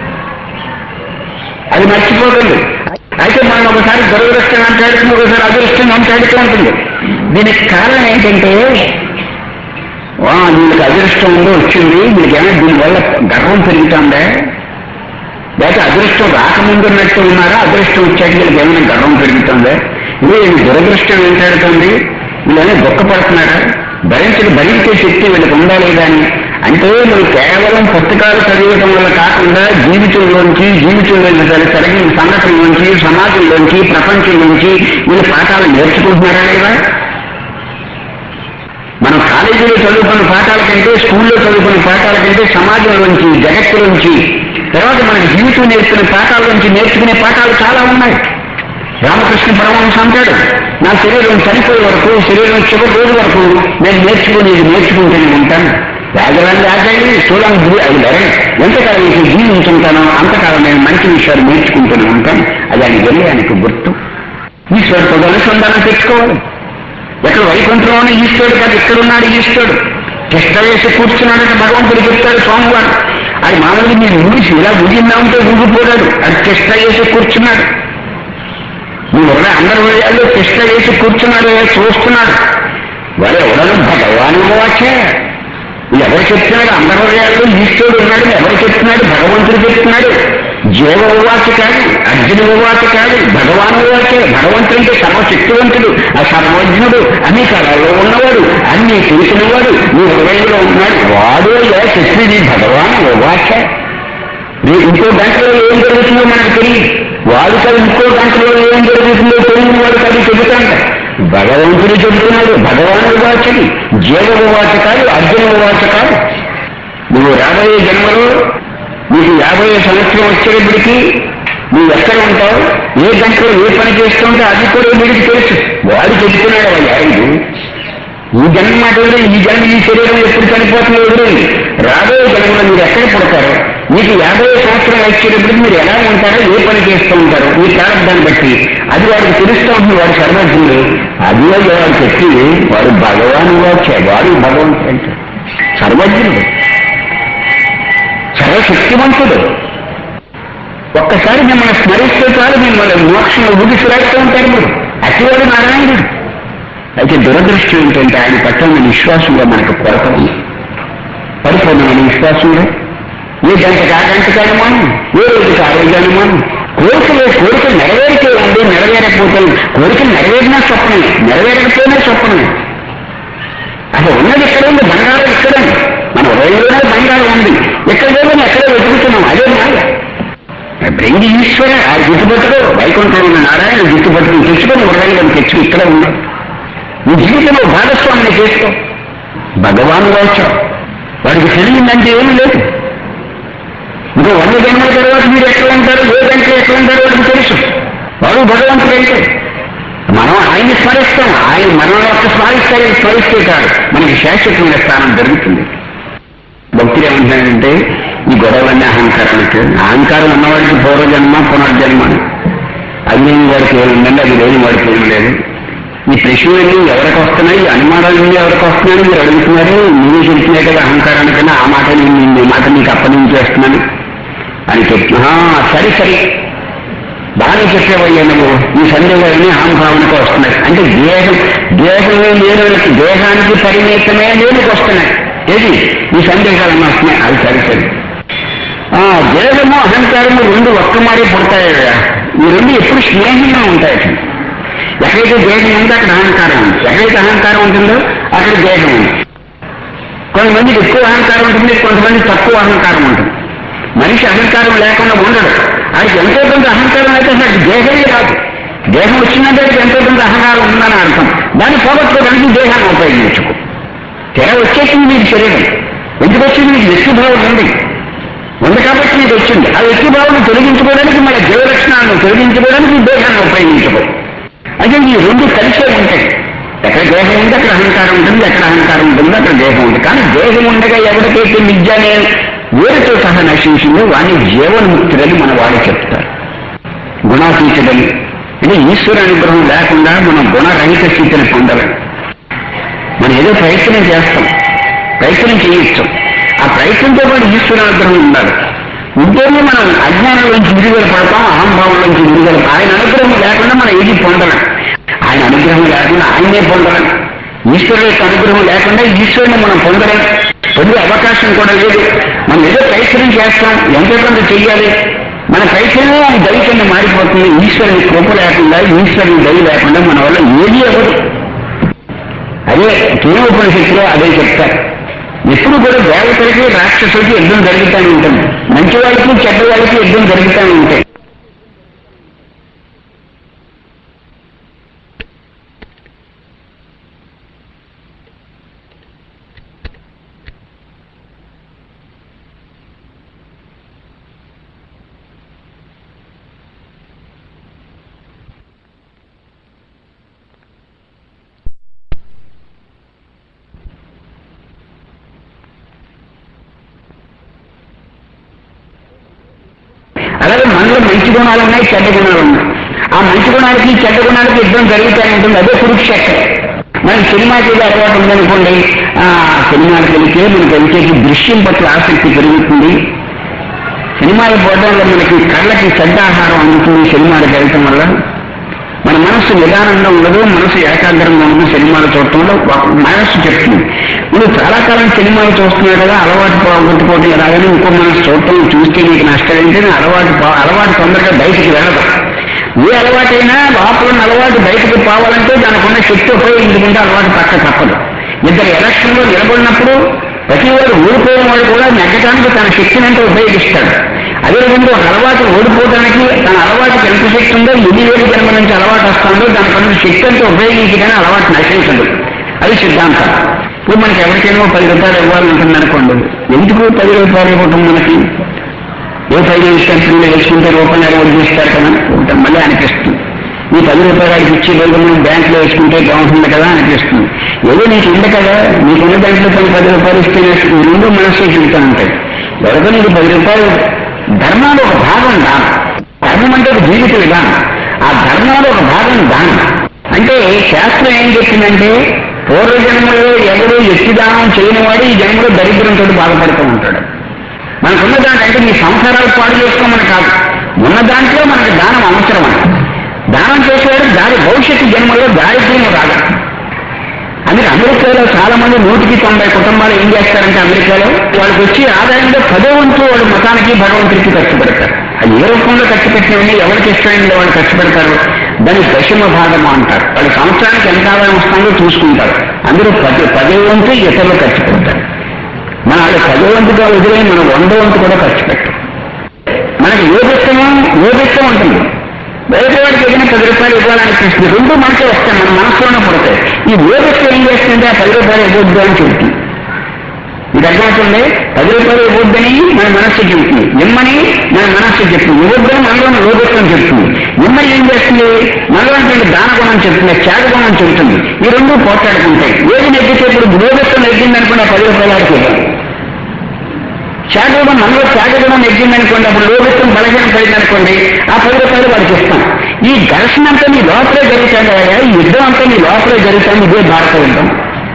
S1: అది మర్చిపోతుంది అయితే మనం ఒకసారి దురదృష్టం అంటాడుతుంది ఒకసారి అదృష్టం అంటాడుతూ ఉంటుంది దీనికి కారణం ఏంటంటే వా, వీళ్ళకి అదృష్టం ఉందో వచ్చింది వీళ్ళకేమైనా దీనివల్ల గర్వం పెరుగుతుందా లేకపోతే అదృష్టం రాకముందు ఉన్నట్టు ఉన్నారా అదృష్టం వచ్చాక వీళ్ళకి ఏమైనా గర్వం పెరుగుతుందా ఇది దురదృష్టం ఏంటాడుతుంది వీళ్ళని దుఃఖపడుతున్నారా భరించక భరించే శక్తి వీళ్ళకి ఉందా లేదా అని అంటే నువ్వు కేవలం పుస్తకాలు చదివటం వల్ల కాకుండా జీవితంలోంచి జీవితంలో జరిగిన సంఘటనలోంచి సమాజంలోంచి ప్రపంచంలోంచి వీళ్ళు పాఠాలు నేర్చుకుంటున్నారా లేదా మనం కాలేజీలో చదువుకున్న పాఠాల కంటే స్కూల్లో చదువుకున్న పాఠాల కంటే సమాజంలోంచి జగత్తులోంచి తర్వాత మనకి జీవితం నేర్చుకునే పాఠాల నుంచి నేర్చుకునే పాఠాలు చాలా ఉన్నాయి రామకృష్ణ పరమహంస అంటాడు నా శరీరం చనిపోయే వరకు శరీరం చివరి రోజు వరకు నేను నేర్చుకునేది నేర్చుకుంటూనే ఉంటాను రాజవాన్ని ఆచండి స్థూలం అది వరం ఎంతకాలం అయితే జీవించుంటానో అంతకాలం నేను మంచి విషయాలు నేర్చుకుంటూనే ఉంటాను అది ఆయన వెళ్ళి ఆయనకు గుర్తు ఈశ్వరుతో అనుసంధానం తెచ్చుకోవాలి ఎక్కడ వైకుంఠంలోనే ఈశ్వరుడు కాదు ఇక్కడున్నాడు ఈశ్వరుడు కృష్ణ వేసి కూర్చున్నాడంటే భగవంతుడు చెప్తాడు స్వామివారు అది మామూలుగా మీరు ఊసి ఇలా ఊగిందా ఉంటే ఊగిపోయాడు అది కృష్ణ వేసి కూర్చున్నాడు మీ ఉన్న అందరి హృదయాల్లో కృష్ణ వేసి కూర్చున్నాడు చూస్తున్నాడు వాడు ఎవడను భగవాను వాచే ఎవరు చెప్తున్నాడు అందరి హృదయాల్లో ఈశ్వరుడు ఉన్నాడు ఎవరు చెప్తున్నాడు భగవంతుడు చెప్తున్నాడు జీవ ఉవాచ కాదు అర్జున ఉవాచ కాదు భగవాన్ ఉవాచే భగవంతుడు అంటే సర్వశక్తివంతుడు ఆ సర్వజ్ఞుడు అన్ని కళల్లో ఉన్నవాడు అన్ని తెలిసినవాడు నీ హృదయంలో ఉన్నాడు వాడు ఇలా చెప్పినది భగవాన్ ఉవాచ నీ ఇంకో గంటలో ఏం జరుగుతుందో మనకు తెలియదు వాడు కాదు ఇంకో గంటలో ఏం జరుగుతుందో తెలియని వాడు కాదు చెబుతాంట భగవంతుడు చెబుతున్నాడు భగవానుడు వాచని జీవ వాచ కాదు అర్జున వాచ కాదు నువ్వు రాబోయే జన్మలో నీకు యాభై సంవత్సరం వచ్చేటప్పటికి నువ్వు ఎక్కడ ఉంటావు ఏ గంటలో ఏ పని చేస్తుంటే అది కూడా వీడికి తెలుసు వాడు చెబుతున్నాడు అయ్యా ఇది ఈ జన్మ మాట వదిలేయండి. ఈ జన్మ ఈ శరీరం ఎప్పుడు చనిపోతుందో వదిలేయండి రాబోయే జన్మలో మీరు ఎక్కడ పుడతారు మీకు యాభై సంవత్సరం వచ్చేటప్పటికి మీరు ఎలా ఉంటారో ఏ పని చేస్తూ ఉంటారో మీ ప్రారంభాన్ని బట్టి అది వాడికి తెలుస్తూ ఉంటుంది వాడు సర్వజ్ఞుడు అది వాడు వాడు చెప్పి వాడు భగవాన్ వచ్చే వాడు భగవంతుడు అంటే సర్వజ్ఞుడు సర్వశక్తివంతుడు ఒక్కసారి మిమ్మల్ని స్మరిస్తే చాలు మిమ్మల్ని మోక్షంలో ఊగిసిరాడుతూ ఉంటారు మీరు అతివాడు నారాయణుడు అయితే దురదృష్టం ఏంటంటే ఆయన పట్ల ఉన్న విశ్వాసంలో మనకు కొరత ఉంది పరిపూర్ణమైన విశ్వాసంలో ఏ గంటకు ఆ గంటకు అనుమానం ఏ రోజుకి ఆ రోజు అనుమానం కోరికలు కోరికలు నెరవేరితే ఉంది నెరవేరకపోతే కోరికలు నెరవేరినా స్వప్నమే నెరవేరకపోయినా స్వప్నమే అసలు ఉన్నది ఎక్కడ ఉంది బంగారం ఇక్కడ ఉంది మన హృదయంలోనే బంగారం ఉంది ఎక్కడ లేదని ఎక్కడ వెతుకుతున్నాం అదే మాయ బ్రెంగి ఈశ్వర ఆ గుర్తుపట్టుకో వైకుంఠంలో ఉన్న నారాయణ గుర్తుపట్టుకుని తెచ్చుకొని హృదయంలో తెచ్చుకు ఇక్కడ ఉన్నాడు నీ జీవితంలో భాగస్వామిని చేసుకో భగవాను వాచం వాడికి తెలియదంటే ఏమీ లేదు ఇంకా వంద జన్మల తర్వాత మీరు ఎక్కడ ఉంటారు ఏ గంటలో ఎక్కడ ఉంటారో వాడికి తెలుసు వాడు భగవంతుడు అయితే మనం ఆయన్ని స్మరిస్తాం ఆయన మనం యొక్క స్మరిస్తే స్మరిస్తే కాదు మనకి శాశ్వతమైన స్థానం దొరుకుతుంది భక్తులు ఏమంటాడంటే ఈ గొడవలన్నీ అహంకారానికి అహంకారం ఉన్నవాడికి పూర్వజన్మ పునర్జన్మ అజ్ఞాని వాడికి ఏమి ఉందండి అది లేని వాడికి ఏమి లేదు ఈ ప్రశ్నలన్నీ ఎవరికి వస్తున్నాయి ఈ అనుమానాలన్నీ ఎవరికి వస్తున్నాయని మీరు అడుగుతున్నారు నువ్వు చెప్తున్నాయి కదా అహంకారానికన్నా ఆ మాట నేను నీ మాట నీకు అప్పగించేస్తున్నాను అని చెప్తున్నా సరే సరే బాగా బాగా చెప్పేవయ్యా నువ్వు ఈ సందేహాలన్నీ అహంభావనకు వస్తున్నాయి అంటే దేహం దేహమే నేను దేహానికి పరిమితమే నేనుకు వస్తున్నాయి ఏది ఈ సందేహాలన్నీ వస్తున్నాయి అది సరి సరి ఆ దేహము అహంకారము రెండు ఒక్క మారి పుడతాయి ఈ రెండు ఎప్పుడు స్నేహంగా ఉంటాయి ఎక్కడైతే దేహం ఉందో అక్కడ అహంకారం ఉంది ఎక్కడైతే అహంకారం ఉంటుందో అక్కడ దేహం ఉంది కొంతమందికి ఎక్కువ అహంకారం ఉంటుంది కొంతమంది తక్కువ అహంకారం ఉంటుంది మనిషి అహంకారం లేకుండా ఉండడు ఆయనకి ఎంతో కొంత అహంకారం అయితే అసలు దేహమే రాదు దేహం వచ్చిందంటే ఆయనకి ఎంతో కొంత అహంకారం ఉందని అర్థం దాన్ని పోగొట్టుకోవడానికి దేహాన్ని ఉపయోగించుకో తెర వచ్చేసింది మీకు శరీరం ఎందుకు వచ్చింది మీకు వ్యక్తిభావం ఉంది ఉంది కాబట్టి నీకు వచ్చింది ఆ వ్యక్తిభావం తొలగించుకోవడానికి మన జీవలక్షణాలను తొలగించుకోవడానికి ఈ దేహాన్ని ఉపయోగించుకో అయితే ఈ రెండు కలిసే ఉంటాయి ఎక్కడ దేహం ఉంది అక్కడ అహంకారం ఉంటుంది ఎక్కడ అహంకారం ఉంటుంది అక్కడ దేహం ఉంది కానీ దేహం ఉండగా ఎవరికైతే విద్య అనే వేరుతో సహా నశించిందో వాడిని జీవన్ముక్తుడని మన వాళ్ళు చెప్తారు గుణాతీతుడని అంటే ఈశ్వర అనుగ్రహం లేకుండా మనం గుణరహిత స్థితిని పొందలేం మనం ఏదో ప్రయత్నం చేస్తాం ప్రయత్నం చేయొచ్చు ఆ ప్రయత్నంతో పాటు ఈశ్వర అనుగ్రహం ఉండాలి ఉంటేనే మనం అజ్ఞానంలోంచి విడుదల పడతాం అహంభావంలోంచి విడుదల ఆయన అనుగ్రహం లేకుండా మనం ఏది పొందలేం ఆయన అనుగ్రహం లేకుండా ఆయనే పొందలేం ఈశ్వరుడు యొక్క అనుగ్రహం లేకుండా ఈశ్వరుని మనం పొందలేం పొందే అవకాశం కూడా లేదు మనం ఏదో ప్రయత్నం చేస్తాం ఎంతో కొంత చెయ్యాలి మన ప్రయత్నమే ఆయన దయ కింద మారిపోతుంది ఈశ్వరుని కృప లేకుండా ఈశ్వరుని దయ లేకుండా మన వల్ల ఏది అవ్వదు అదే కేవోపనిషత్తులో అదే చెప్తారు ఎప్పుడు కూడా దేవతలకి రాక్షసులకి యుద్ధం జరుగుతూనే ఉంటుంది మంచి వాళ్ళకి చెడ్డ వాళ్ళకి యుద్ధం జరుగుతూనే ఉంటాయి అలాగే మనలో మంచి గుణాలు ఉన్నాయి చెడ్డ గుణాలు ఉన్నాయి ఆ మంచి గుణాలకి చెడ్డ గుణాలకి యుద్ధం జరుగుతూనే ఉంటుంది అదే కురుక్షేత్రం మనకి సినిమాకి ఏదో అలవాటు ఉందనుకోండి ఆ సినిమాకి వెళితే మనకి వెళ్తే దృశ్యం పట్ల ఆసక్తి పెరుగుతుంది సినిమాలు పోవడం వల్ల మనకి కళ్ళకి చెడ్డ ఆహారం అందుతుంది సినిమాలకు వెళ్ళటం వల్ల మన మనస్సు నిదానంగా ఉండదు మనసు ఏకాగ్రంగా ఉండదు సినిమాలు చూడటంలో ఒక మనస్సు చెప్తుంది నువ్వు చాలా కాలం సినిమాలు చూస్తున్నావు కదా అలవాటు పోగొట్టుకోవడం ఎలాగని ఇంకో మనసు చూడటం చూస్తే నీకు నష్టం ఏంటంటే అలవాటు పో- అలవాటు తొందరగా బయటికి వెళ్ళదు ఏ అలవాటైనా లోపల ఉన్న అలవాటు బయటకు పోవాలంటే దానికి ఉన్న శక్తి ఉపయోగించుకుంటే అలవాటు పక్క తప్పదు ఇద్దరు ఎలక్షన్ లో నిలబడినప్పుడు ప్రతి వాడు ఓడిపోయిన వాడు కూడా నెగ్గడానికి తన శక్తిని అంతా ఉపయోగిస్తాడు అదేవిధంగా ఒక అలవాటు ఓడిపోవడానికి తన అలవాటుకి ఎంత శక్తి ఉందో ఎన్ని వేడి జన్మ నుంచి అలవాటు వస్తుందో దానికన్నా శక్తి అంతా ఉపయోగించి కానీ అలవాటు నశించదు అది సిద్ధాంతం ఇప్పుడు మనకి ఎవరికైనా పది రూపాయలు ఇవ్వాలని ఉంటుంది అనుకోండి ఎందుకు పది రూపాయలు ఇవ్వటం మనకి ఏ ఫైనాన్స్ కంపెనీలో వేసుకుంటే రూపాయలు అరవై చేస్తారు కదా ఒకటి మళ్ళీ అనిపిస్తుంది ఈ పది రూపాయలకి ఇచ్చే బదులు మనం బ్యాంకులో వేసుకుంటే బాగుంటుంది కదా అనిపిస్తుంది ఏదో నీకు ఉంది కదా నీకున్న దాంట్లో తను పది రూపాయలు ఇస్తే నాకు ఈ రెండు మనసు చెబుతా ఉంటాయి ఎవరికో నీకు పది రూపాయలు ధర్మాలు ఒక భాగం దానం ధర్మం అంటే ఒక జీవిత విధానం ఆ ధర్మాలు ఒక భాగం దానం అంటే శాస్త్రం ఏం చెప్పిందంటే పూర్వజన్మలో ఎవరు ఎత్తి దానం చేయని వాడు ఈ జన్మలో దరిద్రంతో బాధపడుతూ ఉంటాడు మనకున్న దాంట్లో అంటే మీ సంసారాలు పాడు చేసుకోమని కాదు ఉన్న దాంట్లో మనకి దానం అవసరం అని దానం చేసేవాడు దాని భవిష్యత్తు జన్మలో దారిద్ర్యం రాదు అందుకే అమెరికాలో చాలా మంది నూటికి తొంభై కుటుంబాలు ఏం చేస్తారంటే అమెరికాలో వాళ్ళకి వచ్చి ఆదాయంలో పదో వంతు వాడు మతానికి భగవంతుడికి ఖర్చు పెడతారు అది ఏ రూపంలో ఖర్చు పెట్టినవన్నీ ఎవరికి ఇష్టమైందో వాళ్ళు ఖర్చు పెడతారు దాన్ని దశమ భాగము అంటారు వాళ్ళు సంవత్సరానికి ఎంత ఆదాయం వస్తుందో చూసుకుంటారు అందరూ పది పదో వంతు ఇతరులు ఖర్చు పెడతారు మన వాళ్ళు పదో వంతుగా వదిలే మనం వందో వంతు కూడా ఖర్చు పెట్టం మనకి యోగిస్తమో యోగిస్తూ ఉంటుంది బయట వాడికి ఏదైనా పది రూపాయలు ఇవ్వాలనిపిస్తుంది రెండు మనకే వస్తాయి మన మనసులోనే పడతాయి ఈ యోగిస్తూ ఏం చేస్తుంటే ఆ పది రూపాయలు ఇవ్వద్దు అని చెబుతుంది ఇది అర్థమవుతుంది పది రూపాయలు ఇవ్వద్దని మన మనస్సు చెబుతుంది ఇమ్మని మన మనస్సు చెప్తుంది ఇవ్వద్దని మనలో లోపిస్తాం చెప్తుంది ఇమ్మని ఏం చేస్తుంది మనలో అంటే దాన గుణం చెప్తుంది త్యాగ గుణం చెబుతుంది ఈ రెండు పోట్లాడుకుంటాయి ఏది నెగ్గితేప్పుడు లోపిస్తాం నెగ్గింది అనుకున్న పది రూపాయలు ఆడికి ఇవ్వాలి త్యాగగుణం మనలో త్యాగగుణం నెగ్గిందనుకోండి అప్పుడు లోపిస్తాం బలహీనం పడిందనుకోండి ఆ పది రూపాయలు వాడికి ఇస్తాం ఈ ఘర్షణ అంతా నీ లోపలే జరుగుతుంది కదా ఈ యుద్ధం అంతా నీ లోపలే జరుగుతుంది ఇదే భారత యుద్ధం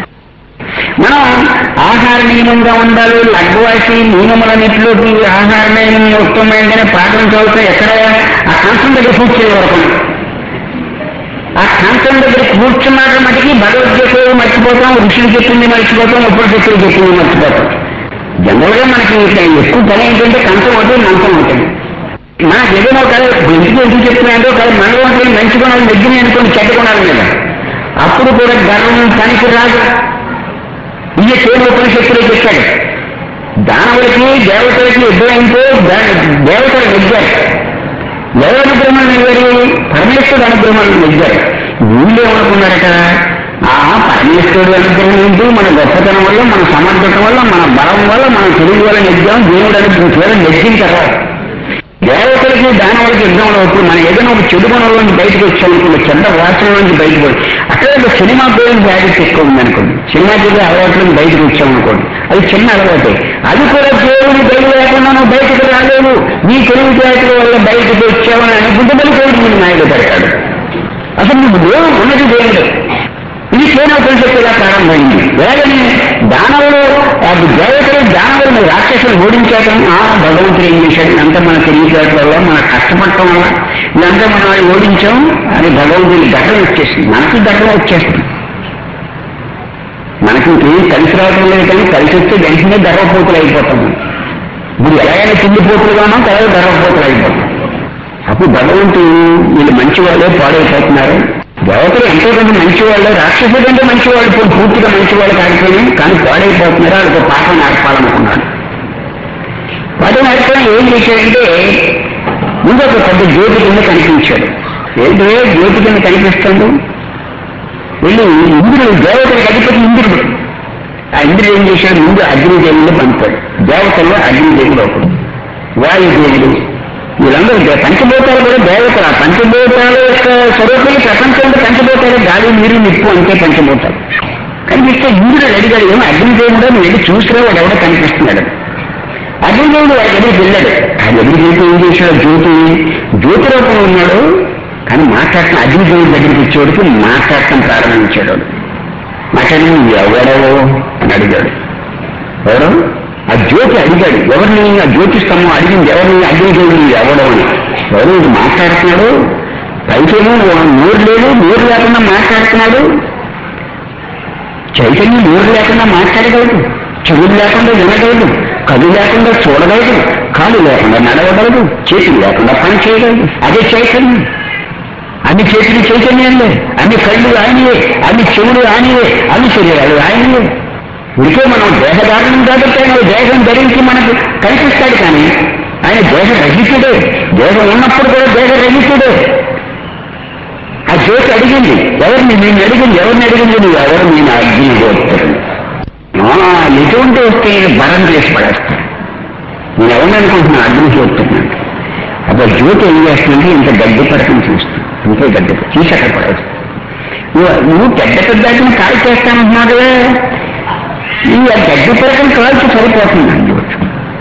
S1: మనం ఆహార నియమంగా ఉండాలి లగ్వాసి నియమలన్నింటిలోకి ఆహార నియమం ఉత్తమమైనదని పాఠం చదువుతా ఎక్కడ కంచం దగ్గర కూర్చునే వరకు ఆ కంచం దగ్గర కూర్చున్నాక మటుకి భగవద్గీత మర్చిపోతాం ఋషులు చెప్పింది మర్చిపోతాం ఉపనిషత్తులు చెప్పింది మర్చిపోతాం జనరల్ గా మనకి ఇక్కడ ఎక్కువ పని ఏంటంటే కంచం అవుతుంది మంచం అవుతుంది మనకు ఏదైనా ఒక ఎందుకు ఎందుకు చెప్తున్నాయంటే ఒక మనలో మంచి గుణాలు నెగ్గిన అనుకోండి చెడ్డ గుణాలు మీద అప్పుడు కూడా గర్వం పనికి రాదు ఇదే కేవలం ఉపనిషత్తులే చెప్పాడు దానవులకి దేవతలకి యుద్ధం అయితే దేవతలు నెగ్గారు ఎవరు అనుగ్రహం నెగ్గారు పరమేశ్వరుడు అనుగ్రహం నెగ్గారు వీళ్ళు ఏమనుకున్నారట ఆ పరమేశ్వరుడు అనుగ్రహం ఏంటి మన గొప్పతనం వల్ల మన సమర్థత వల్ల మన బలం వల్ల మన తెలుగు వల్ల నెగ్గాం దేవుడు అనుగ్రహం కేవలం నెగ్గిన తర్వాత దేవతలకి దానవులకి యుద్ధంలో ఇప్పుడు మనం ఏదైనా ఒక చెడు గుణంలో నుంచి బయటకు వచ్చామనుకోండి చెడ్డ వాసన నుంచి బయటకు వచ్చి అక్కడ ఒక సినిమా పేరు హ్యాబిట్ ఎక్కువ ఉందనుకోండి సినిమా చూసే అలవాట్ల నుంచి బయటకు వచ్చామనుకోండి అది చిన్న అలవాటే అది కూడా దేవుని దయ లేకుండా నువ్వు బయటకు రాలేదు నీ తెలివితేటల వల్ల బయటకు వచ్చావని అనుకుంటే మళ్ళీ దేవుడు నేను నాయుడు పెడతాడు అసలు నువ్వు దేవుడు ఉన్నది దేవుడు ఇది కేనా పరిషత్తుగా ప్రారంభమైంది వేగని దానవులు ఆ దేవతలు దానవులు రాక్షసులు ఓడించాక ఆ భగవంతుడు ఏం చేశాడు అంత మన తెలివితేటల వల్ల మన కష్టపడటం వల్ల ఇదంతా మనం వాళ్ళు ఓడించాం అని భగవంతుడి ఘటన వచ్చేసింది మనకి ఘటన వచ్చేస్తుంది మనకి ఇంకేం కలిసి రావటం లేదు కానీ కలిసి వస్తే వెంటనే గర్వపోతులు అయిపోతాం ఇప్పుడు ఎలాగైనా తిండిపోతులుగా ఉన్నాం కదా గర్వపోతులు అయిపోతాం అప్పుడు భగవంతుడు వీళ్ళు మంచి వాళ్ళే పాడైపోతున్నారు దేవతలు ఎంతో కొంత మంచి వాళ్ళు రాక్షసుడు అంటే మంచి వాళ్ళు ఇప్పుడు పూర్తిగా మంచి వాళ్ళు కాకపోయినా కానీ పాడైపోతున్నారు వాళ్ళకి పాఠం నేర్పాలనుకున్నాడు పాఠం నేర్పడం ఏం చేశాడంటే ముందు ఒక పెద్ద జ్యోతి కింద కనిపించాడు ఏంటో జ్యోతి కింద కనిపిస్తాడు వెళ్ళి ఇంద్రుడు దేవతలకు అధిపతి ఇంద్రుడు ఆ ఇంద్రుడు ఏం చేశాడు ముందు అగ్నిదేవుడు పంపాడు దేవతల్లో అగ్నిదేవుడు ఒకడు వాయుదేవుడు వీళ్ళందరూ దే- పంచభూతాలు కూడా దేవతలు ఆ పంచభూతాల యొక్క స్వరూపంలో ప్రపంచంలో పంచభూతాలు గాలి నీరు నిప్పు అంతే పంచభూతాలు కనిపిస్తే ఇంద్రుడు అడిగాడు ఏమో అగ్నిదేవుడు నువ్వు వెళ్ళి చూసినా వాడు ఎవడో కనిపిస్తున్నాడు అగ్నిదేవుడు వాడి దగ్గరికి వెళ్ళాడు ఆ అగ్నిదేవుడు ఏం చేశాడు జ్యోతి జ్యోతి రూపంలో ఉన్నాడు కానీ మాట్లాడటం అగ్నిదేవుడి దగ్గరికి వచ్చేవాడికి మాట్లాడటం ప్రారంభించాడు వాడు. మాట్లాడి నువ్వు ఎవడవో అని అడిగాడు ఎవరు ఆ జ్యోతి అడిగాడు ఎవరిని ఆ జ్యోతి స్తంభం అడిగింది ఎవరిని అగ్నిదేవుడు ఎవడో అని ఎవరు ఇది మాట్లాడుతున్నాడు పైకేమో నోరు లేదు నోరు లేకుండా మాట్లాడుతున్నాడు చైతన్యం నోరు లేకుండా మాట్లాడగలదు చెవులు లేకుండా వినగలదు కళ్ళు లేకుండా చూడగలదు కాళ్ళు లేకుండా నడవగలదు చేతులు లేకుండా పని చేయగలదు అదే చైతన్యం అన్ని చేతులు చైతన్యంలే అన్ని కళ్ళు ఆయనయే అన్ని చెవులు ఆయనయే అన్ని శరీరాలు ఆయనయే ఉడికే మనం దేహధారణం కాబట్టి ఆయన దేహం ధరించి మనకు కనిపిస్తాడు కానీ ఆయన దేహ రహితుడే దేహం ఉన్నప్పుడు కూడా దేహ రహితుడే ఆ జ్యోతి అడిగింది ఎవరిని నేను అడిగింది ఎవరిని అడిగింది నువ్వు ఎవరు నేను అగ్ని కోరుతాను ఎటువంటి వస్తే బలం చేసి పడేస్తాను నేను ఎవరిని అనుకుంటున్నా అగ్ని చూస్తున్నాను అప్పుడు జ్యోతి ఏం చేస్తుందంటే ఇంత గడ్డి పడకం చూస్తుంది ఇంకే గడ్డి తీసి అక్కడ పడేస్తాను నువ్వు నువ్వు పెద్ద పెద్ద అగ్ని కాల్ చేస్తానంటున్నావు కదా ఈ గడ్డి పడకం కాల్చి సరిపోతుంది అగ్నివచ్చు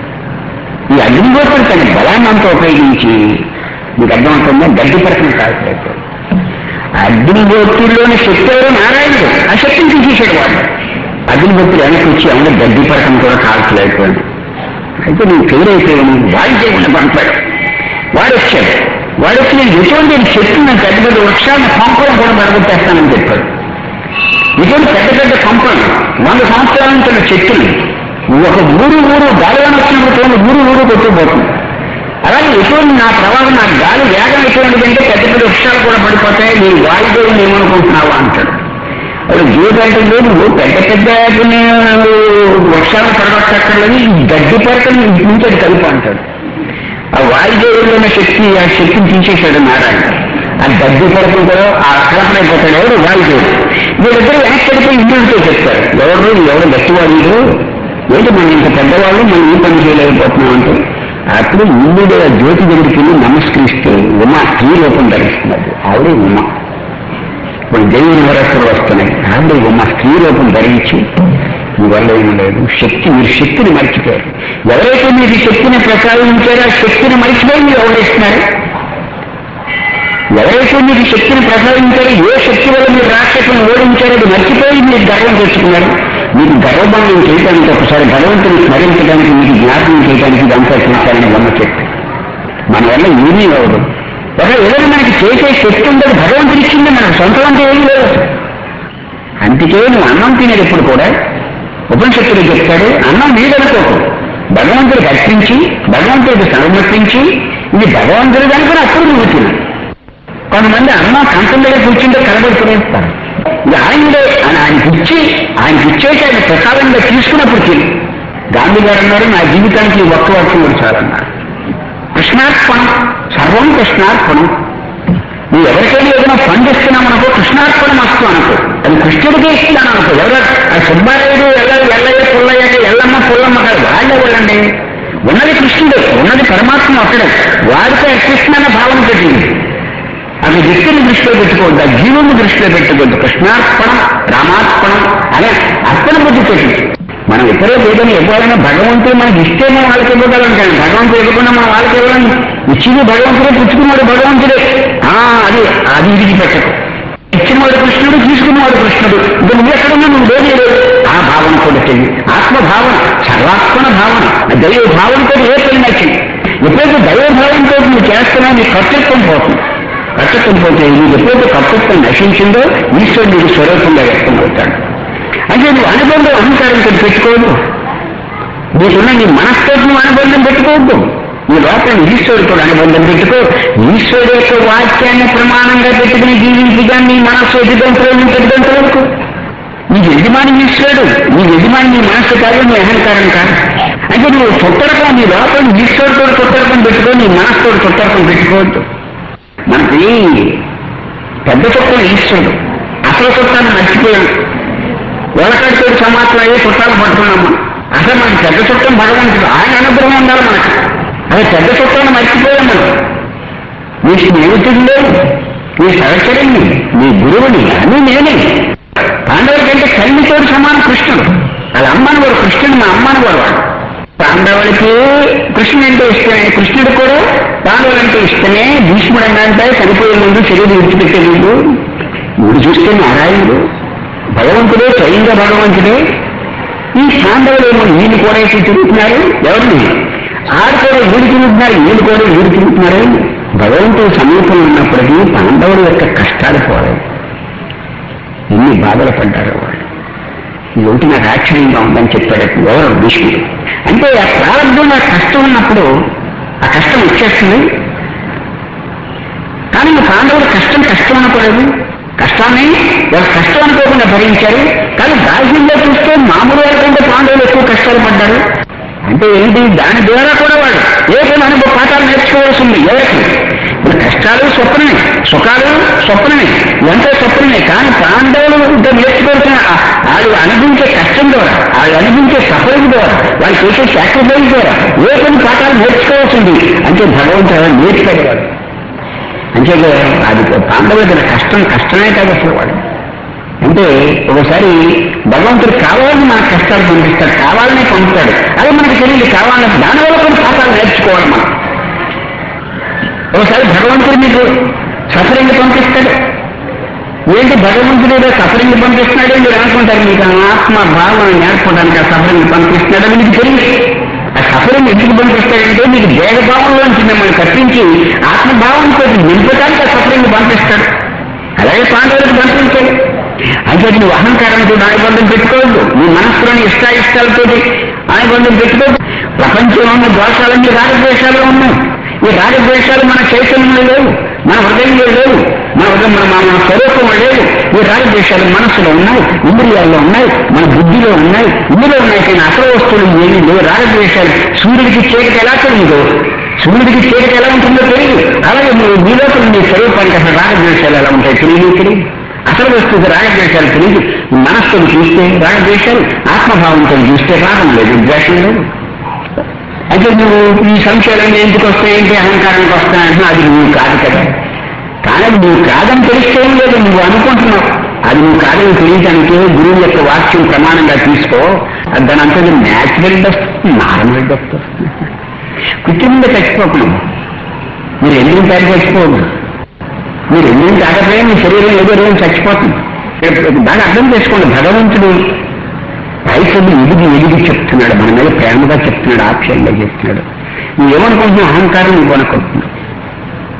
S1: ఈ అగ్నిగోత్రం తన బలాన్ని అంతా ఉపయోగించి మీకు అర్థమవుతుందా గడ్డి పడకం కాల్చలేదు అగ్నిగోత్రుల్లోని శక్తి ఎవరు నారాయణుడు ఆ శక్తిని తీసేశాడు వాడు అగ్నిగోత్రుడు వెనక్కి వచ్చి అవును గడ్డి పడకం కూడా కాల్చలేకపోయాడు అయితే నువ్వు ఫెయిల్ అయిపోయాను వాడి చేయకుండా పంపాడు వాడు వచ్చాడు వాడు వచ్చి నేను ఎటువంటి చెట్టు నేను పెద్ద పెద్ద వృక్షాన్ని పంపడం కూడా మరగొట్టేస్తానని చెప్పాడు ఇటువంటి పెద్ద పెద్ద పంపలు వంద సంవత్సరాల నుంచి ఉన్న చెట్టుని ఒక ఊరు ఊరు గాలివాన వచ్చినప్పుడు ఊరు ఊరు కొట్టుకుపోతుంది అలాగే ఎటువంటి నా ప్రవాహం నా గాలి వేగం ఎటువంటిదంటే పెద్ద పెద్ద వృక్షాలు కూడా పడిపోతాయి నీ వాయుదేవుని ఏమనుకుంటున్నావా అంటాడు అది జీవితం అంటే లేదు నువ్వు పెద్ద పెద్ద వృక్షాలను పడగొట్టక్కర్లేదు ఈ గడ్డి పరకని నుంచి అది కలిపి అంటాడు ఆ వాయుదేవుల్లో ఉన్న శక్తి ఆ శక్తిని తీసేశాడు నారాయణ ఆ గడ్డి పరకం కూడా ఆ కలపడైపోతాడు ఎవరు వాయుదేవుడు వీళ్ళిద్దరు వెనక్కి వెళ్ళిపోయి ఇంద్రుడితో చెప్తారు ఎవరు ఎవరు గట్టివాడు ఏంటి మనం ఇంత పెద్దవాళ్ళు మనం ఈ పని చేయలేకపోతున్నాం అంటే అప్పుడు ఇంద్రుడు ఆ జ్యోతి దగ్గరికి వెళ్ళి నమస్కరిస్తే ఉమ స్త్రీ రూపం ధరిస్తున్నది ఆవిడే ఉమ ఇప్పుడు దేవుని వరసలు వస్తున్నాయి ఆవిడ ఉమ స్త్రీ రూపం ధరించి మీ వల్ల ఏం లేదు శక్తి మీరు శక్తిని మర్చిపోయారు ఎవరైతే మీరు ఈ శక్తిని ప్రసాదించారో ఆ శక్తిని మర్చిపోయి మీరు ఎవరేస్తున్నారు ఎవరైతే మీరు ఈ శక్తిని ప్రసాదించారో ఏ శక్తి వల్ల మీరు రాక్షసుని ఓడించారో అది మర్చిపోయి మీరు గర్వం తెచ్చుకున్నారు మీకు గర్వభంగం చేయడానికి ఒకసారి భగవంతుని స్మరించడానికి మీకు జ్ఞాపకం చేయడానికి ఇదంతా చేశారని గమ్మ చెప్పి మన వల్ల ఏమీ అవ్వదు ఒక ఏదైనా మనకి చేసే శక్తి ఉండదు భగవంతుడు ఇచ్చింది మనకు సొంతం అంటే ఏం లేదు అందుకే నువ్వు అన్నం తినేటప్పుడు కూడా ఉపనిషత్తులు చెప్తాడు అన్నం నీడనుకోకు భగవంతుడికి అర్పించి భగవంతుడికి సమర్పించి ఇది భగవంతుడి కనుక అప్పుడు నువ్వు తిను కొంతమంది అన్నం కంచం దగ్గర కూర్చుంటే కనబడుతునేస్తారు ఇది ఆయనదే ఆయన ఆయనకి ఇచ్చి ఆయనకి ఇచ్చేసి ఆయన ప్రసాదంగా తీసుకున్నప్పుడు తిని గాంధీ గారు అన్నారు నా జీవితానికి ఈ ఒక్క వర్షం కూడా చాలన్నారు కృష్ణార్పణం సర్వం కృష్ణార్పణం నువ్వు ఎవరికైనా ఏదైనా ఫండ్ ఇస్తున్నామనుకో కృష్ణార్పణం వస్తూ అనుకో అది కృష్ణుడికే ఇస్తున్నాను అనుకో ఎవరో ఆ సుబ్బారాయుడు ఎల్ల ఎల్లయ్య పుల్లయ్య ఎల్లమ్మ పుల్లమ్మ కాదు వాళ్ళే వాళ్ళండి ఉన్నది కృష్ణుడే ఉన్నది పరమాత్మ ఒక్కడే వాడితో అర్పిస్తున్న భావన పెట్టింది అది వ్యక్తిని దృష్టిలో పెట్టుకోవద్దు ఆ జీవుని దృష్టిలో పెట్టుకోవద్దు కృష్ణార్పణం రామార్పణం అనే అర్పణ బుద్ధి పెట్టి మనం ఇతరులకు ఏదైనా ఇవ్వాలన్నా భగవంతుడు మనకి ఇస్తే మనం వాళ్ళకి ఇవ్వగలం కానీ భగవంతుడు ఇవ్వకుండా మనం వాళ్ళకి ఇవ్వడం ఇచ్చింది భగవంతుడే పుచ్చుకున్నాడు భగవంతుడే ఆ అది అది ఇది పెట్టకు ఇచ్చినవాడు కృష్ణుడు తీసుకున్నవాడు కృష్ణుడు ఇంకా నువ్వు ఎక్కడున్నా నువ్వు లేదు లేదు ఆ భావన కూడా చెయ్యి ఆత్మ భావన సర్వాత్మన భావన ఆ దైవ భావనతో ఏ పని నచ్చింది ఎప్పుడైతే దైవ భావంతో నువ్వు చేస్తున్నావు నీ కర్తృత్వం పోతుంది కర్తృత్వం పోతే నీకు ఎప్పుడైతే కర్తృత్వం నశించిందో ఈశ్వరుడు నీకు స్వరూపంగా వ్యక్తమవుతాడు అంటే నువ్వు అనుబంధం అహంకారంతో పెట్టుకోవద్దు నీకున్న నీ మనస్తో నువ్వు అనుబంధం పెట్టుకోవద్దు నీ లోపల ఈశ్వరుడితో అనుబంధం పెట్టుకో ఈశ్వరుడు యొక్క వాక్యాన్ని ప్రమాణంగా పెట్టుకుని జీవించగా నీ మనస్సు ఎదుగంతలో నీ పెద్దగంత వరకు నీ యజమాని ఈశ్వరుడు నీ యజమాని నీ మనస్సు కాదు నీ అహంకారం కాదు అంటే నువ్వు చుట్టరకం నీ లోపల ఈశ్వరుడితో చుట్టరకం పెట్టుకో నీ మనస్సుతో చుట్టరకం పెట్టుకోవద్దు మనకి పెద్ద చుట్టం ఈశ్వరుడు అసలు చుట్టాన్ని మర్చిపోయాం ఓలకడితో సమాత్రం అయ్యి చుట్టాలు పట్టుకున్నాం మనం అసలు మనకి పెద్ద చుట్టం భగవంతుడు ఆయన అనుగ్రహం ఉండాలి మనకి అదే పెద్ద చుట్టాన్ని మర్చిపోయాం మనం నీ స్నేహితుడిలో నీ సహచరుణ్ణి నీ గురువుని అన్నీ నేనే పాండవుల కంటే కన్నితోడు సమానం కృష్ణుడు వాళ్ళ అమ్మని వారు కృష్ణుడు మా అమ్మని వారు వాడు పాండవులకి కృష్ణుడు అంటే ఇష్టమే కృష్ణుడు కూడా పాండవులు అంటే ఇష్టమే భీష్ముడు అంటే చనిపోయే ముందు శరీరం విడిచిపెట్టే ముందు ఇప్పుడు చూస్తే నారాయణుడు భగవంతుడే స్వయంగా భగవంతుడే ఈ పాండవులేమో వీళ్ళు కూడా వేసి తిరుగుతున్నారు ఎవరిని ఆడు కూడా వీడు తిరుగుతున్నారు వీళ్ళు కూడా వీడు తిరుగుతున్నారు భగవంతుడు సమీపంలో ఉన్నప్పటికీ పాండవుల యొక్క కష్టాలు పోలేదు ఎన్ని బాధలు పడ్డారు వాళ్ళు ఇది ఒకటి నాకు ఆశ్చర్యంగా ఉందని చెప్పాడు ఎవరు భీష్ముడు అంటే ఆ ప్రారంభంలో ఆ కష్టం ఉన్నప్పుడు ఆ కష్టం వచ్చేస్తుంది కానీ ఈ పాండవులు కష్టం కష్టం అనుకోలేదు కష్టాన్ని వాళ్ళు కష్టం అనుకోకుండా భరించారు కానీ బాహ్యంలో చూస్తే మామూలు వాళ్ళకంటే పాండవులు ఎక్కువ కష్టాలు పడ్డారు అంటే ఏంటి దాని ద్వారా కూడా వాళ్ళు ఏదైనా అనుభవ పాఠాలు నేర్చుకోవాల్సి ఉంది ఎవరికి ఇప్పుడు కష్టాలు స్వప్నమే సుఖాలు స్వప్నమే ఇదంతా స్వప్నమే కానీ పాండవులు ఇంకా నేర్చుకోవాల్సిన ఆ- వాళ్ళు అనుభవించే కష్టం ద్వారా వాళ్ళు అనుభవించే సఫరింగ్ ద్వారా వాళ్ళు చేసే సాక్రిఫైస్ ద్వారా ఏ కొన్ని పాఠాలు నేర్చుకోవాల్సింది అంటే భగవంతుడు అలా నేర్పాడు వాడు అంటే అది పాండవులకి కష్టం కష్టమే కాదు అసలు వాడు అంటే ఒకసారి భగవంతుడు కావాలని మన కష్టాలు పంపిస్తాడు కావాలని పంపుతాడు అదే మనకి తెలియదు కావాలని దానివల్ల కొన్ని పాఠాలు నేర్చుకోవాలి మనం ఒకసారి భగవంతుడు మీకు సఫరింగ్ పంపిస్తాడు ఏంటి భగవంతుడు ఏదో సఫరింగ్ పంపిస్తున్నాడు మీరు అనుకుంటారు మీకు ఆ ఆత్మ భావన నేర్పడానికి ఆ సఫరింగ్ పంపిస్తున్నాడని మీకు తెలియదు ఆ సఫరింగ్ ఎందుకు పంపిస్తాడంటే మీకు దేహభావంలోంచి మిమ్మల్ని కప్పించి ఆత్మభావంతో నింపడానికి ఆ సఫరింగ్ పంపిస్తాడు అలాగే పాండవులకు పంపించాడు అయితే నువ్వు అహంకారంతో అనుబంధం పెట్టుకోవద్దు నీ మనస్సులోని ఇష్టాయిష్టాలతో అనుబంధం పెట్టుకోవద్దు ప్రపంచంలో ఉన్న దోషాలన్నీ రాగద్వేషాలు ఉన్నాయి ఈ రాగద్వేషాలు మన చైతన్యంలో లేవు మన హృదయంలో లేవు మన హృదయం మన మన స్వరూపంలో లేవు ఈ రాగద్వేషాలు మనస్సులో ఉన్నాయి ఇంద్రియాల్లో ఉన్నాయి మన బుద్ధిలో ఉన్నాయి ఇందులో ఉన్నాయి కానీ అసలు వస్తువులు ఏమీ లేవు రాగద్వేషాలు సూర్యుడికి చీకటి ఎలా తెలియదు సూర్యుడికి చీకటి ఎలా ఉంటుందో తెలియదు అలాగే నువ్వు నీ లోపల నీ స్వరూపానికి అసలు రాగద్వేషాలు ఎలా ఉంటాయి తెలియదు తెలియదు అసలు వస్తుంది రాగద్వేషాలు తెలియదు మనస్సును చూస్తే రాగద్వేషాలు ఆత్మభావంతో చూస్తే రాగం లేదు ద్వేషం లేదు అయితే నువ్వు ఈ సంశయాలన్నీ ఎందుకు వస్తాయంటే అహంకారానికి వస్తాయంటే అది నువ్వు కాదు కదా కానీ అది నువ్వు కాదని తెలిస్తే ఏం లేదు నువ్వు అనుకుంటున్నావు అది నువ్వు కాదని తెలియటానికి గురువు యొక్క వాక్యం ప్రమాణంగా తీసుకో అది దాని అంతా న్యాచురల్ డస్ట్ నార్మల్ డస్ట్ కుట్టి మీద చచ్చిపోకుండా మీరు ఎందుకు తాగి చచ్చిపోవద్దు మీరు ఎందుకు తాగకపోయినా మీ శరీరం ఏదో రోజు చచ్చిపోతుంది దాన్ని అర్థం చేసుకోండి భగవంతుడు రైతులు ఎదిగి ఎదిగి చెప్తున్నాడు మన మీద ప్రేమగా చెప్తున్నాడు ఆప్యాయంగా చెప్తున్నాడు నువ్వు ఏమనుకుంటున్నావు అహంకారం నువ్వు అనుకుంటున్నావు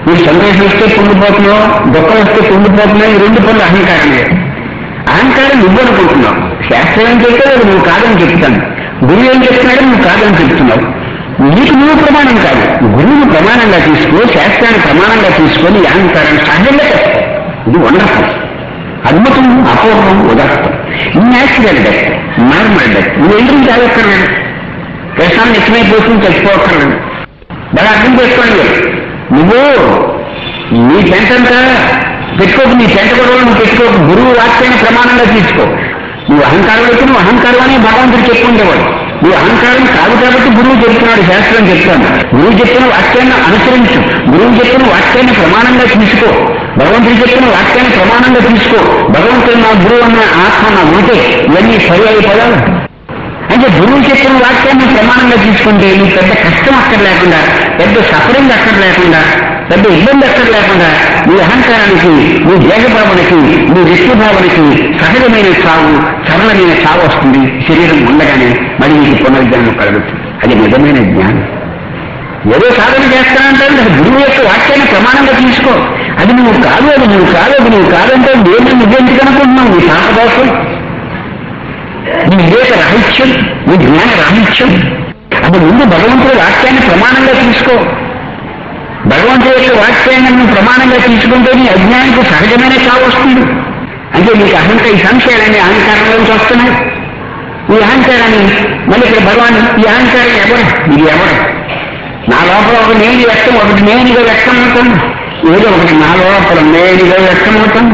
S1: నీకు సంతోషం వస్తే పొంగిపోతున్నావు దుఃఖం వస్తే పొంగిపోతున్నావు ఈ రెండు పనులు అహంకారమే అహంకారం నువ్వు అనుకుంటున్నావు శాస్త్రం ఏం చెప్తే అది నువ్వు కాదని చెప్తాను గురువు ఏం చెప్తున్నాడు నువ్వు కాదని చెప్తున్నావు నీకు నువ్వు ప్రమాణం కాదు గురువును ప్రమాణంగా తీసుకో శాస్త్రాన్ని ప్రమాణంగా తీసుకొని ఈ అహంకారాన్ని సహజంగా చేస్తావు ఇది వండర్ఫుల్ అద్భుతం అపూర్వం ఉదాత్తం న్యాచురల్ డెత్ నార్మల్ డెత్ నువ్వు ఎందుకు తాగక్కర్లేదు ప్రశాంత్ నిత్యమైపోతుంది చచ్చిపోక్కర్లేదు బాగా అర్థం చేసుకోండి నువ్వు నీ పెంటంతా పెట్టుకోకు నీ పెంట గొడవలు నువ్వు పెట్టుకోకు గురువు వాక్యాన్ని ప్రమాణంగా తీసుకో నువ్వు అహంకారం అయితే నువ్వు అహంకారం అని భగవంతుడు చెప్పుకుండేవాడు నువ్వు అహంకారం కాదు కాబట్టి గురువు చెప్తున్నాడు శాస్త్రం చెప్తాను గురువు చెప్పిన వాక్యాన్ని అనుసరించు గురువు చెప్పిన వాక్యాన్ని ప్రమాణంగా తీసుకో భగవంతుడు చెప్పిన వాక్యాన్ని ప్రమాణంగా తీసుకో భగవంతుడు నా గురువు అన్న ఆత్మ నా ఉంటే ఇవన్నీ సరి అయిపోయాలి అంటే గురువు చెప్పిన వాక్యాన్ని ప్రమాణంగా తీసుకుంటే నీకు పెద్ద కష్టం అక్కడ లేకుండా పెద్ద సఫరింగ్ అక్కడ లేకుండా పెద్ద ఇబ్బంది అక్కడ లేకుండా నీ అహంకారానికి నీ దేహభావనకి నీ వ్యక్తిభావనకి సహజమైన చావు సరళమైన చావు వస్తుంది శరీరం ఉండగానే మళ్ళీ నీకు పునర్జన్మ కలుగుతుంది అది నిజమైన జ్ఞానం ఏదో సాధన చేస్తానంటే అది గురువు యొక్క వాక్యాన్ని ప్రమాణంగా తీసుకో అది నువ్వు కాదు అది నువ్వు కాదు అది నువ్వు కాదంటే నేను నువ్వెందుకు అనుకుంటున్నావు నీ పాపదోషం నీ వివేక రాహిత్యం నీ జ్ఞాన రాహిత్యం అది ముందు భగవంతుడి వాక్యాన్ని ప్రమాణంగా తీసుకో భగవంతుడి యొక్క వాక్యాన్ని నువ్వు ప్రమాణంగా తీసుకుంటే నీ అజ్ఞానికి సహజమైన చావు వస్తుంది అంటే నీకు అహంక ఈ సంశయాలన్నీ అహంకారంలోంచి వస్తున్నాయి ఈ అహంకారాన్ని మళ్ళీ ఇక్కడ భగవాన్ ఈ అహంకారం ఎవరు ఇది ఎవరు నా లోపల ఒక నేను వ్యక్తం ఒకటి నేనుగా వ్యక్తం అవుతాను ఏదో ఒకటి నా లోపల నేనుగా వ్యక్తం అవుతాను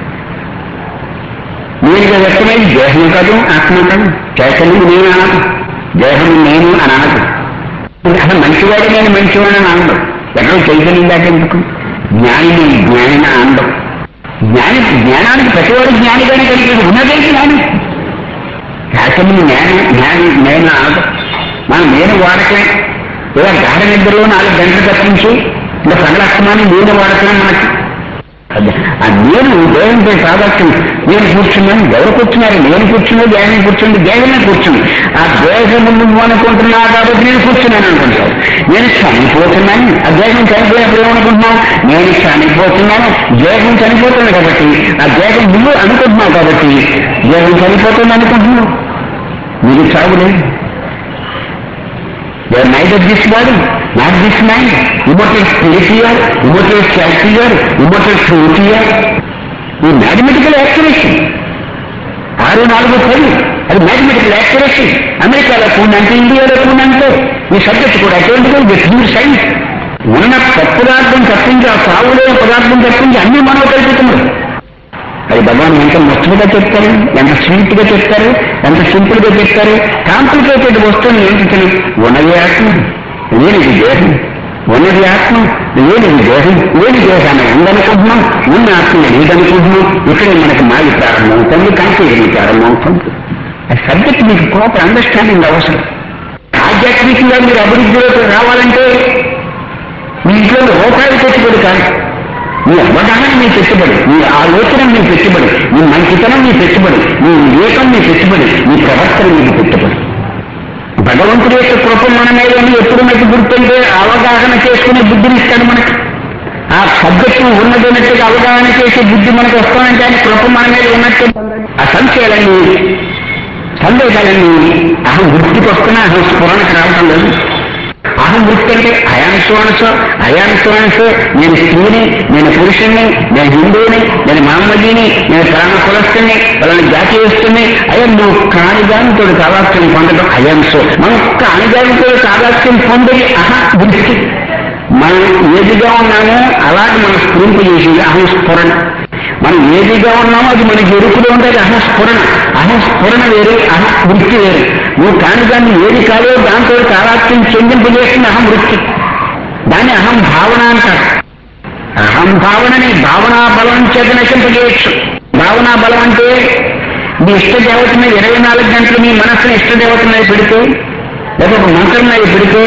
S1: నేనుగా వ్యక్తమై దేహం కాదు ఆత్మ కాదు చైతన్యం నేను అనదు దేహం నేను అని అనదు అసలు మంచివాడు నేను మంచివాడని అనడు ఎక్కడో చైతన్యం దాకా ఎందుకు జ్ఞానిని జ్ఞానిన అనడం జ్ఞాని జ్ఞానానికి ప్రతివాడు జ్ఞానిగానే కలిపేది ఉన్నదే జ్ఞాని చైతన్యం నేను జ్ఞాని నేను అనదు మనం నేను వాడకమే ఇలా గాఢ నిద్రలో నాలుగు గంటలు తప్పించి ఇలా సంగలక్షణాన్ని నేను వాడకమే మనకి అదే. ఆ నేను దేవంతో సాదర్శం నేను కూర్చున్నాను ఎవరు కూర్చున్నారు నేను కూర్చున్నా దేహం కూర్చుంది దేహమే కూర్చుంది ఆ దేహము నువ్వు అనుకుంటున్నా కాబట్టి నేను కూర్చున్నాను అనుకుంటావు నేను చనిపోతున్నాను ఆ దేహం చనిపోయినప్పుడు ఏమనుకుంటున్నావు నేను చనిపోతున్నాను దేహం చనిపోతుంది కాబట్టి ఆ దేహం నువ్వు అనుకుంటున్నావు కాబట్టి దేహం చనిపోతుంది అనుకుంటున్నావు నీకు చావు లేదు They are neither this body, not this mind. Immortal spirit here, immortal self here, immortal truth here. ఈ మ్యాథమెటికల్ యాక్యురేషన్ ఆరు నాలుగు పది అది మ్యాథమెటికల్ యాక్యురేషన్ అమెరికాలో కూడంటే ఇండియాలో కూడంటే ఈ సబ్జెక్ట్ కూడా అటువంటిది ఇది ప్యూర్ సైన్స్ ఉన్న పదార్థం తప్పించి ఆ సాగులేని పదార్థం తప్పించి అన్ని మనవ కల్పితున్నారు అది భగవాన్ ఎంత ముచ్చటగా చెప్తారు ఎంత స్వీట్ గా చెప్తారు ఎంత సింపుల్ గా చెప్తారు కాంప్లికేటెడ్ వస్తువుని ఏంటి ఉన్నది ఆత్మ లేనిది దేహం ఉన్నది ఆత్మ లేనిది దేహం లేని దేహాన్ని ఉందనుకుంటున్నాం ఉన్న ఆత్మ లేదనుకుంటున్నాం ఇక్కడే మనకి మాది ప్రారంభం అవుతుంది కన్ఫ్యూజన్ ప్రారంభం అవుతుంది ఆ సబ్జెక్ట్ మీకు ప్రాపర్ అండర్స్టాండింగ్ అవసరం ఆధ్యాత్మికంగా మీరు అభివృద్ధిలోకి రావాలంటే మీ ఇంట్లో రూపాయలు పెట్టుబడి కాదు మీ అవగాహన మీ పెట్టుబడి మీ ఆలోచన మీ పెట్టుబడి మీ మంచితనం మీ పెట్టుబడి మీ వివేకం మీ పెట్టుబడి మీ ప్రవర్తన మీకు పెట్టుబడి భగవంతుడి యొక్క కృప మన మీద అని ఎప్పుడు మనకి గుర్తుంటే అవగాహన చేసుకునే బుద్ధిని ఇస్తాడు మనకి ఆ సబ్జెక్టు ఉన్నదన్నట్టుగా అవగాహన చేసే బుద్ధి మనకు వస్తానంటే ఆయన కృప మన మీద ఉన్నట్టు ఆ సంశయాలన్నీ సందేహాలన్నీ అహం వృత్తికి వస్తున్నా అహం స్ఫురణకు రావడం లేదు అహం వృత్తి అంటే అయాన్సోనస అయాన్సోనస నేను స్త్రీని నేను పురుషుణ్ణి నేను హిందువుని నేను మామూలిని నేను ప్రాణ కులస్తుని వాళ్ళని జాతీయస్తుని అయ్యా నువ్వు కానిదానితో కావాల్సిన పొందడం అయాన్సో మనం కానిదానితో కావాల్సిన పొందని అహం వృత్తి మనం ఏదిగా ఉన్నామో అలాగే మనం స్ఫురింపు చేసేది అహం స్ఫురణ మనం ఏదిగా ఉన్నామో అది మనకి ఎరుకులో ఉండేది అహం స్ఫురణ అహం స్ఫురణ వేరు అహం వృత్తి వేరు నువ్వు కాని దాన్ని ఏది కాదో దాంతో తారాత్యం చెందింపజేస్తుంది అహం వృత్తి దాన్ని అహం భావన అంటారు అహం భావనని భావనా బలం చేత నశింపజేయచ్చు భావనా బలం అంటే మీ ఇష్ట దేవత మీద ఇరవై నాలుగు గంటలు మీ మనస్సుని ఇష్ట దేవత మీద పెడితే లేదా ఒక మంత్రం మీద పెడితే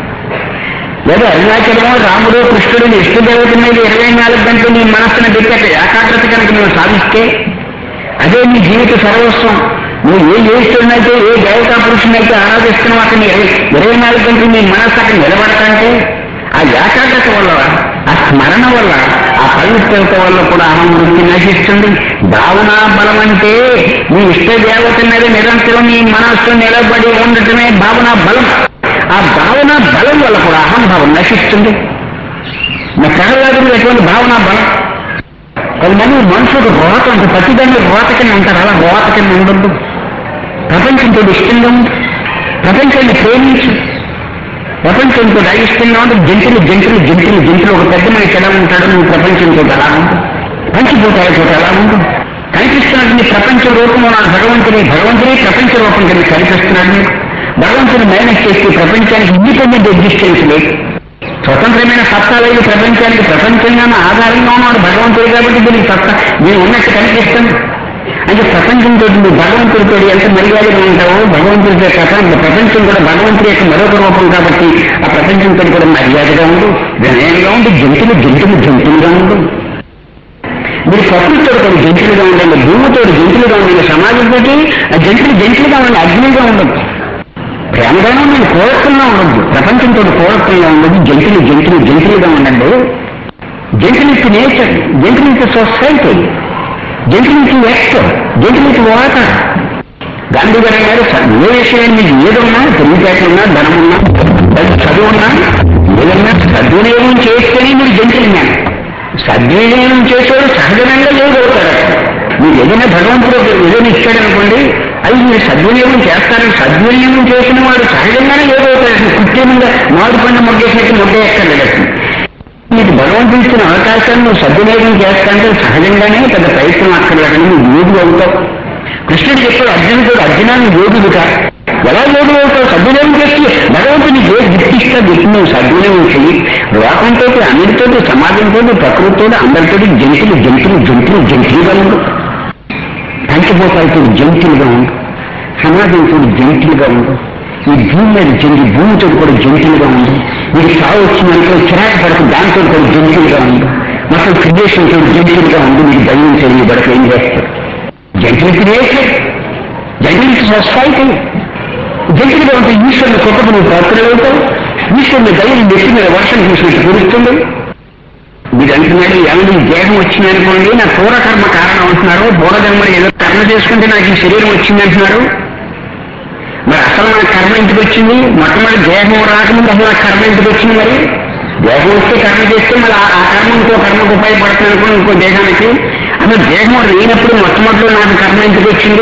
S1: లేదా అరుణాచలమో రాముడు కృష్ణుడు నీ ఇష్ట దేవత మీద ఇరవై నాలుగు గంటలు నీ మనస్సును పెట్టి అక్కడ ఏకాగ్రత కనుక నువ్వు సాధిస్తే అదే నీ జీవిత సర్వస్వం నువ్వు ఏ చేస్తున్నైతే ఏ దేవతా పురుషునైతే ఆరాధిస్తున్నావు అక్కడ నీ ఇరవై ఇరవై నాలుగు గంటలు నీ మనస్సు అక్కడ నిలబడతాంటే ఆ ఏకాగ్రత వల్ల ఆ స్మరణ వల్ల ఆ పవిత్రత వల్ల కూడా అహం వృత్తి నశిస్తుంది భావన బలం అంటే నీ ఇష్ట దేవత మీద నిరంతరం నీ మనస్సు నిలబడి ఉండటమే భావన బలం ఆ భావన బలం వల్ల కూడా అహంభావం నశిస్తుంది నా ప్రహ్లాదుడు ఎటువంటి భావన బలం కొంతమంది మనుషుడు రోత అంటే ప్రతిదాన్ని రోత కింద అంటారు అలా రోత కింద ఉండదు ప్రపంచంతో ఇష్టంగా ఉంది ప్రపంచాన్ని ప్రేమించు ప్రపంచంతో అయిష్టంగా ఉంటుంది జంతులు జంతులు జంతులు జంతులు ఒక పెద్ద మనిషి ఎలా ఉంటాడో నువ్వు ప్రపంచంతో అలా ఉంటుంది పంచిపోతాలతో ఎలా ఉంటుంది కనిపిస్తున్నట్టు నీ ప్రపంచ రూపంలో నాకు భగవంతుని భగవంతుని ప్రపంచ రూపం కింద కనిపిస్తున్నాడు నీకు భగవంతుని మేనేజ్ చేసి ప్రపంచానికి ఇండిపెండెంట్ ఎగ్జిస్టెన్స్ లేదు స్వతంత్రమైన సత్తా లేదు ప్రపంచానికి ప్రపంచంగా ఆధారంగా ఉన్నాడు భగవంతుడు కాబట్టి దీనికి సత్తా నేను ఉన్నట్టు కనిపిస్తుంది అంటే ప్రపంచంతో నువ్వు భగవంతుడితో ఎంత మర్యాదగా ఉంటావో భగవంతుడితో ప్రపంచ ప్రపంచం కూడా భగవంతుడి యొక్క మరొక రూపం కాబట్టి ఆ ప్రపంచంతో కూడా మర్యాదగా ఉండు వినయంగా ఉండు జంతువులు జంతువులు జంతువులుగా ఉండు మీరు ప్రకృతితో కొన్ని జంతువులుగా ఉండండి భూమితో జంతువులుగా ఉండండి సమాజంతో ఆ జంతువులు జంతువులుగా ఉండండి అగ్నిగా ఉండదు ప్రేమగానే నేను కోరకంగా ఉండద్దు ప్రపంచంతో కోరకంగా ఉండదు జంతువులు జంతువులు జంతువులుగా ఉండండి జంతువులు ఇటు నేచర్ జంతువులు ఇటు సొసైటీ జంతువులు ఇటు ఎక్ట్ జంతువులు ఇటు వాటర్ గాంధీ గారు అన్నారు "స- ఏ విషయం మీకు ఏదున్నా తెలివితేటలున్నా ధనమున్నా పెద్ద చదువున్నా ఏదన్నా సద్వినియోగం చేస్తేనే మీరు జంతువులు సద్వినియోగం చేసేవాడు సహజంగా లేదవుతారు మీరు ఏదైనా భగవంతుడు ఏదైనా ఇచ్చాడనుకోండి అది మీరు సద్వినియోగం చేస్తారు సద్వినియోగం చేసిన వాడు సహజంగానే ఏదవుతాడు కృత్రిమంగా మామిడి పండు మొగ్గేసినట్టు మొగ్గ ఎక్కర్లేదు అసలు. నీకు భగవంతుడు ఇచ్చిన అవకాశాన్ని నువ్వు సద్వినియోగం చేస్తాంటే సహజంగానే పెద్ద ప్రయత్నం అక్కర్లేదని నువ్వు యోగి అవుతావు కృష్ణుడు చెప్పాడు అర్జునుడు అర్జునాన్ని యోగుడుగా ఎలా యోగుడు అవుతావు సద్వినియోగం చేసి భగవంతుడు నీకు ఏ గిఫ్ట్ ఇస్తా గిఫ్ట్ నువ్వు సద్వినియోగం చెయ్యి లోకంతో అన్నిటితో సమాజంతో ప్రకృతితో అందరితో జంతువులు జంతువులు జంతువులు జంతువులుగా ఉండు పంచభూతాలతో జంతువులుగా ఉండు సమాజంతో జంతువులుగా ఉండు ఈ భూమి మీద జంతు భూమితో కూడా జంతువులుగా ఉండు మీకు సాగు వచ్చిందంటే చిరాకు పడక దాంతో కూడా జంతువులుగా ఉండు మొత్తం క్రియేషన్ తో జంతువులుగా ఉండి మీకు దయ్యం తెలియబడక ఏం చేస్తారు జంతువులు క్రియేషన్ జంతువులు సొసైటీ జంతువులుగా ఉంటే ఈశ్వరుని కొట్టకు నువ్వు ప్రార్థనలు అవుతావు ఈశ్వరుని దయ్యం నెత్తి మీద వర్షం చూసినట్టు కురుస్తుంది మీరు అంటున్నాడు ఏమైనా ఈ దేహం వచ్చిందనుకోండి నా పూర్వకర్మ కారణం అంటున్నారు పూర్వజన్మలు ఏదో కర్మ చేసుకుంటే నాకు ఈ శరీరం వచ్చింది అంటున్నారు మరి అసలు నా కర్మ ఇంటికి వచ్చింది మొట్టమొదటి దేహం రాకముందు అసలు నా కర్మ ఇంటికి వచ్చింది మరి దేహం వస్తే కర్మ చేస్తే మరి ఆ ఆ కర్మ ఇంకో కర్మకు ఉపయోగపడుతుంది అనుకో ఇంకో దేహానికి అసలు దేహం లేనప్పుడు మొట్టమొదటిలో నాకు కర్మ ఇంటికి వచ్చింది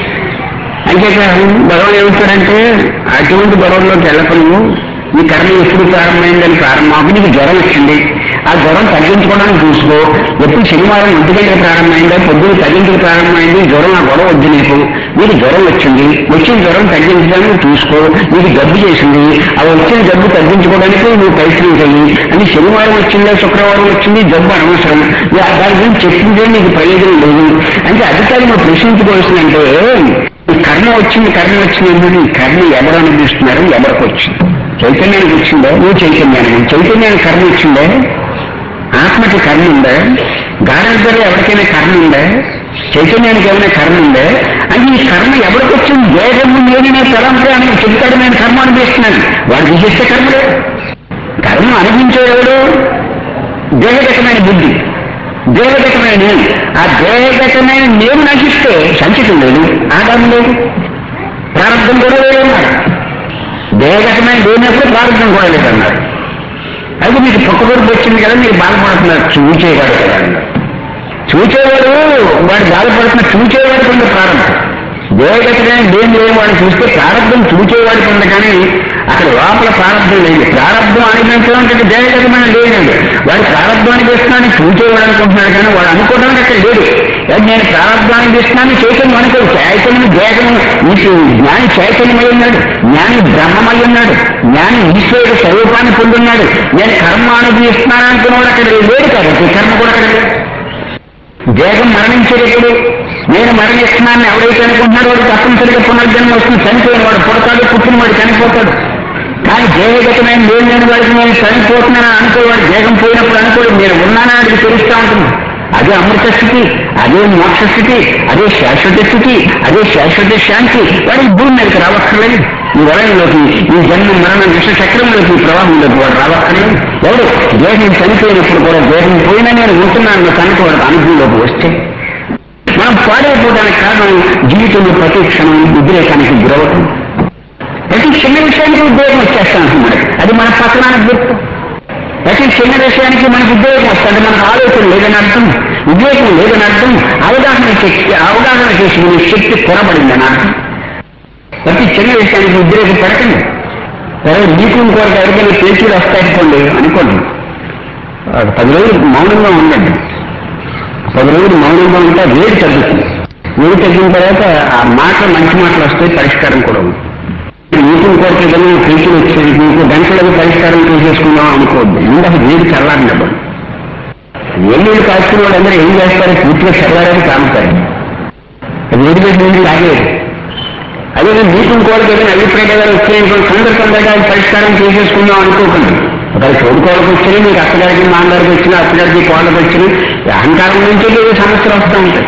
S1: అంటే భగవాన్ ఏమంటాడంటే అటువంటి గొడవల్లోకి వెళ్ళకను ఈ కర్మ ఎప్పుడు ప్రారంభమైందని ప్రారంభం నీకు జ్వరం వచ్చింది ఆ జ్వరం తగ్గించుకోవడానికి చూసుకో ఎప్పుడు శనివారం ఒంటి గంటకు ప్రారంభమైందా పొద్దున్న తగ్గించుకు ప్రారంభమైంది జ్వరం ఆ గొడవ వద్దు నీకు నీకు జ్వరం వచ్చింది వచ్చిన జ్వరం తగ్గించడానికి చూసుకో నీకు జబ్బు చేసింది ఆ వచ్చిన జబ్బు తగ్గించుకోవడానికి నువ్వు ప్రయత్నం చెయ్యి అని శనివారం వచ్చిందా శుక్రవారం వచ్చింది జబ్బు అనవసరం ఇక దాని గురించి చెప్పిందే నీకు ప్రయోజనం లేదు అంటే అధికారి నువ్వు ప్రశ్నించుకోవాల్సిందంటే ఈ కర్మ వచ్చింది కర్మ వచ్చింది ఎందుకు ఈ కర్మ ఎవరు అనుభవిస్తున్నారు ఎవరికి వచ్చింది చైతన్యానికి వచ్చిందే నువ్వు చైతన్యానికి చైతన్యానికి కర్మ వచ్చిందే ఆత్మకి కర్మ ఉందా గాఢంలో ఎవరికైనా కర్మ ఉందా చైతన్యానికి ఏమైనా కర్మ ఉందా అంటే ఈ కర్మ ఎవరికి వచ్చింది దేహము నేననే తలంపే అని చెప్తాడు నేను కర్మ అనుభవిస్తున్నాను వాడు విశిష్ట కర్మలే కర్మ అనుభవించేవాడు దేహగతమైన బుద్ధి దేహగతమైన నేను ఆ దేహగతమైన నేను నశిస్తే సంచితం లేదు ఆదాయం లేదు ప్రారంభం కూడా లేదన్నారు దేహగతమైన లేనప్పుడు ప్రారంభం కూడా లేదన్నారు అయితే మీకు పక్కకొడుకు వచ్చింది కదా మీరు బాధపడుతున్నారు చూచేవాడు కదా అన్నారు చూచేవాడు వాడు బాధపడుతున్న చూచేవాడికి ఉంది ప్రారంభం దేవగతమైన దేని లేని వాడు చూస్తే ప్రారంభం చూచేవాడికి ఉంది కానీ అక్కడ లోపల ప్రారంభం లేదు ప్రారంభం అనిపించడం అంటే దేవగతమైన లేదండి వాడు ప్రారంభం అనిపిస్తున్నాను చూచేవాడు అనుకుంటున్నాడు కానీ వాడు అనుకోవడానికి అక్కడ లేడు అది నేను ప్రారంభం అనిపిస్తున్నాను చైతన్యం అనుకో చైతన్యం దేహం నీకు జ్ఞాని చైతన్యమై ఉన్నాడు జ్ఞాని బ్రహ్మమై ఉన్నాడు జ్ఞాని ఈశ్వరుడు స్వరూపాన్ని పొందున్నాడు నేను కర్మ అనుభవిస్తున్నాను అనుకున్నవాడు అక్కడ లేడు కాబట్టి కర్మ కూడా అక్కడ లేదు దేహం మరణించేటప్పుడు నేను మరణిస్తున్నానని ఎవరైతే అనుకుంటున్నాడో వాడు తప్పనిసరిగా పునర్జన్మ వస్తుంది చనిపోయిన వాడు పుడతాడు పుట్టిన వాడు చనిపోతాడు కానీ దేహగతమైన నేను లేని వాడికి నేను చనిపోతున్నానని అనుకోవాడు దేహం పోయినప్పుడు అనుకోడు నేను ఉన్నానా అది తెలుస్తూ ఉంటుంది అదే అమృత స్థితి అదే మోక్ష స్థితి అదే శాశ్వత స్థితి అదే శాశ్వత శాంతి వాడు ఈ భూమి మీదకి రావక్కర్లేదు ఈ వలయంలోకి ఈ జన్మ మరణ విష చక్రంలోకి ఈ ప్రవాహంలోకి వాడు రావక్కర్లేదు ఎవడు దేహం చనిపోయినప్పుడు కూడా దేహం పోయినా నేను ఉంటున్నాను కనుక వాడికి అనుభవంలోకి వస్తే మనం పాడైపోవడానికి కారణం జీవితంలో ప్రతి క్షణం ఉద్రేకానికి గురవటం ప్రతి చిన్న విషయానికి ఉద్యోగం వచ్చేస్తాం అంటున్నాడు అది మన పక్కన గుర్తు ప్రతి చిన్న విషయానికి మనకు ఉద్యోగం వస్తుంది మనకు ఆలోచన లేదని అర్థం ఉద్యోగం లేదని అర్థం అవగాహన శక్తి అవగాహన చేసుకునే శక్తి కొరబడిందని అర్థం ప్రతి చిన్న విషయానికి ఉద్రేకం పడకండి ఎవరు మీకు ఇంకోరికి ఎవరికైనా పేచీలు వస్తాయనుకోండి అనుకోండి ఒక పది రోజులు మౌనంగా ఉండండి పది రోజులు మౌనంగా ఉంటే వేడి తగ్గుతుంది వేడి తగ్గిన తర్వాత ఆ మాటలు మంచి మాటలు వస్తే పరిష్కారం కూడా ఉంది మీకు ఇంకోటి ఏదైనా పేచీలు వచ్చేది మీకు గంటలకు పరిష్కారం చేసేసుకుందాం అనుకోవద్దు ఇందాక వేడి చల్లారినప్పుడు ఎల్లుళ్ళు కాసుకున్న వాళ్ళందరూ ఏం చేస్తారు పూర్తిగా చల్లారని కాముతారు వేడి వేడి నీళ్ళు తాగలేదు అదే మీకు ఇంకోటికి ఏదైనా అభిప్రాయాలు వచ్చేటువంటి తొందర తొందరగా అది పరిష్కారం చేసేసుకుందాం అనుకోకండి ఒకవేళ చోడుకోవడానికి వచ్చినా మీకు అత్తగారికి మామగారికి వచ్చినా అత్తగారికి కోళ్ళకి వచ్చినా ఈ అహంకారం నుంచి ఏదో సమస్యలు వస్తూ ఉంటాయి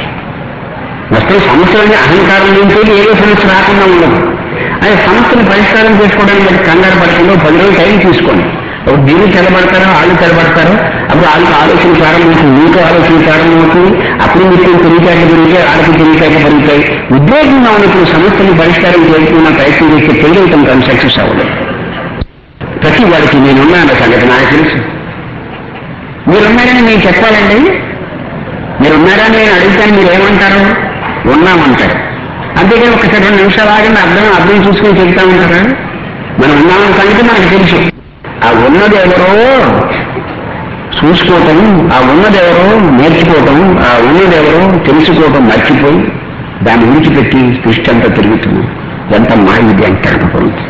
S1: వస్తే సమస్యలని అహంకారం నుంచి ఏదో సమస్య రాకుండా ఉండదు అదే సమస్యను పరిష్కారం చేసుకోవడానికి మరి కంగారు పడకుండా పది రోజులు టైం తీసుకోండి ఒక దీన్ని తెలబడతారో వాళ్ళు తెలబడతారో అప్పుడు వాళ్ళకి ఆలోచన ప్రారంభమవుతుంది మీకు ఆలోచన ప్రారంభమవుతుంది అప్పుడు మీకు తెలియకాయలు పెరుగుతాయి వాళ్ళకి తెలియకాయలు పెరుగుతాయి ఉద్యోగంగా ఉన్నప్పుడు సమస్యని పరిష్కారం చేసుకున్న ప్రయత్నం చేస్తే తెలియటం కానీ సక్సెస్ అవ్వలేదు ప్రతి వాడికి నేనున్నాను సంగతి నాకు తెలుసు మీరున్నారని నేను చెప్పాలండి మీరున్నారని నేను అడుగుతాను మీరు ఏమంటారు ఉన్నామంటారు అంతేకాని ఒకసారి రెండు నిమిషాలు ఆగండి అర్థం అర్థం చూసుకొని చెప్తా ఉంటారా మనం ఉన్నామని సంగతి మనకు తెలుసు ఆ ఉన్నది ఎవరో చూసుకోవటం ఆ ఉన్నదెవరో నేర్చుకోవటం ఆ ఉన్నదెవరో తెలుసుకోవటం మర్చిపోయి దాన్ని విడిచిపెట్టి సృష్టి అంతా తిరుగుతున్నాం ఎంత మాయ ఇది అంటాడు భగవంతుడు.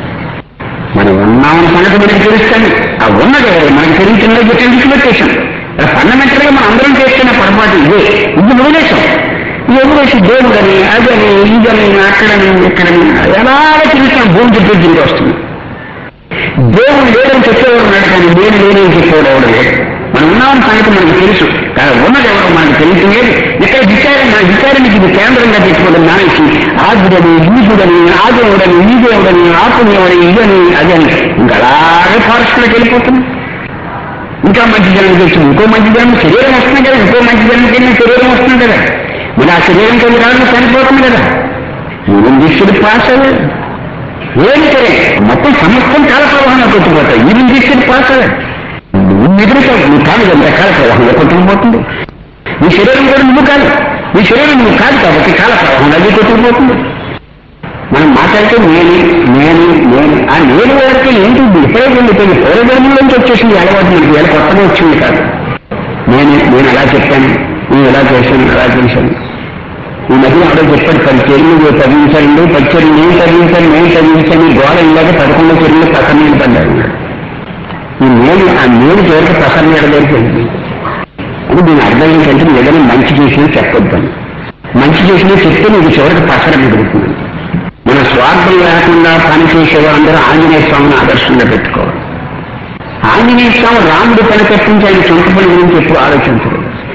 S1: మనం ఉన్నామని సంగతి మనకి తెలుస్తాను ఆ ఉన్నది ఎవరు మనకి తెలియకుండా పెట్టి విడిచిపెట్టేశాం ఫండమెంటల్ గా మనం అందరం చేస్తున్న పొరపాటు ఇదే ఇది వదిలేశాం ఈ వదిలేసి దేవుడని అదని ఇదని అక్కడని ఇక్కడని ఎలాగ తిరుగుతాం భూమి చుట్టూ తిరిగి వస్తుంది దేవుడు లేదని చెప్పేవాడు ఉన్నాడు కానీ నేను లేనని చెప్పేవాడు ఎవడు లేడు మనం ఉన్నామని సంగతి మనకు తెలుసు కానీ ఉన్నది ఎవరో మనకు తెలియటం లేదు ఇక్కడ విచారం మన విచారానికి ఇది కేంద్రంగా పెట్టుకోవడం నానేసి ఆదుడని ఈదుడని ఆదేవుడని ఈ దేవుడని ఆ పుణ్యమని ఇదని అదని ఇంకా అలాగే ఫారెస్ట్లోకి వెళ్ళిపోతుంది ఇంకా మంచి జన్మ తెచ్చింది ఇంకో మంచి జన్మ శరీరం వస్తుంది కదా ఇంకో మంచి జన్మ కింద శరీరం వస్తుంది కదా మరి ఆ శరీరం కింద రావడం చనిపోతుంది కదా ఈవెన్ దిష్యుడు పాస్ అవ్వదు ఏం సరే మొత్తం సమస్తం కాల ప్రవాహంలో కొట్టుకుపోతాయి ఈవెన్ దిష్యుడు పాస్ అవ్వదు నువ్వు ఎదురుతావు నీ కాదు ఎంత కాల ప్రవాహంలో కొట్టుకుపోతుంది నీ శరీరం కూడా నువ్వు కాదు నీ శరీరం నువ్వు కాదు కాబట్టి కాల ప్రవాహంలో అది కొట్టుకుపోతుంది మనం మాట్లాడితే నేను నేను నేను ఆ నేను వరకు ఏంటి ఇప్పుడే వెళ్ళిపోయింది పూర్వజన్మ నుంచి వచ్చేసింది ఈ అలవాటు మనకి వేళ కొత్తగా వచ్చింది కాదు నేను నేను అలా చెప్పాను నేను ఇలా చేశాను అలా చేశాను ఈ మధ్య ఆవిడ చెప్పాడు పది చెరువులు చదివించండి పది చెరువు నేను చదివించాను నేను చదివించాను ఈ గోడ ఇలాగ పదకొండు చెరువులు పక్కన నీళ్ళు పడ్డాడు ఈ నేను ఆ నేను చివరికి ప్రసన్న ఎడలేకపోయింది అని దీని అర్థం ఏంటంటే నువ్వు ఏదైనా మంచి చేసినా చెప్పొద్దు అని. మంచి చేసినా చెప్తే నీకు చివరికి ప్రసర పెరుగుతుంది మన స్వార్థం లేకుండా పనిచేసే వాళ్ళందరూ ఆంజనేయ స్వామిని ఆదర్శంగా పెట్టుకోవాలి ఆంజనేయ స్వామి రాముడు పని తప్పించి ఆయన సొంత పని గురించి ఎప్పుడు ఆలోచించలేదు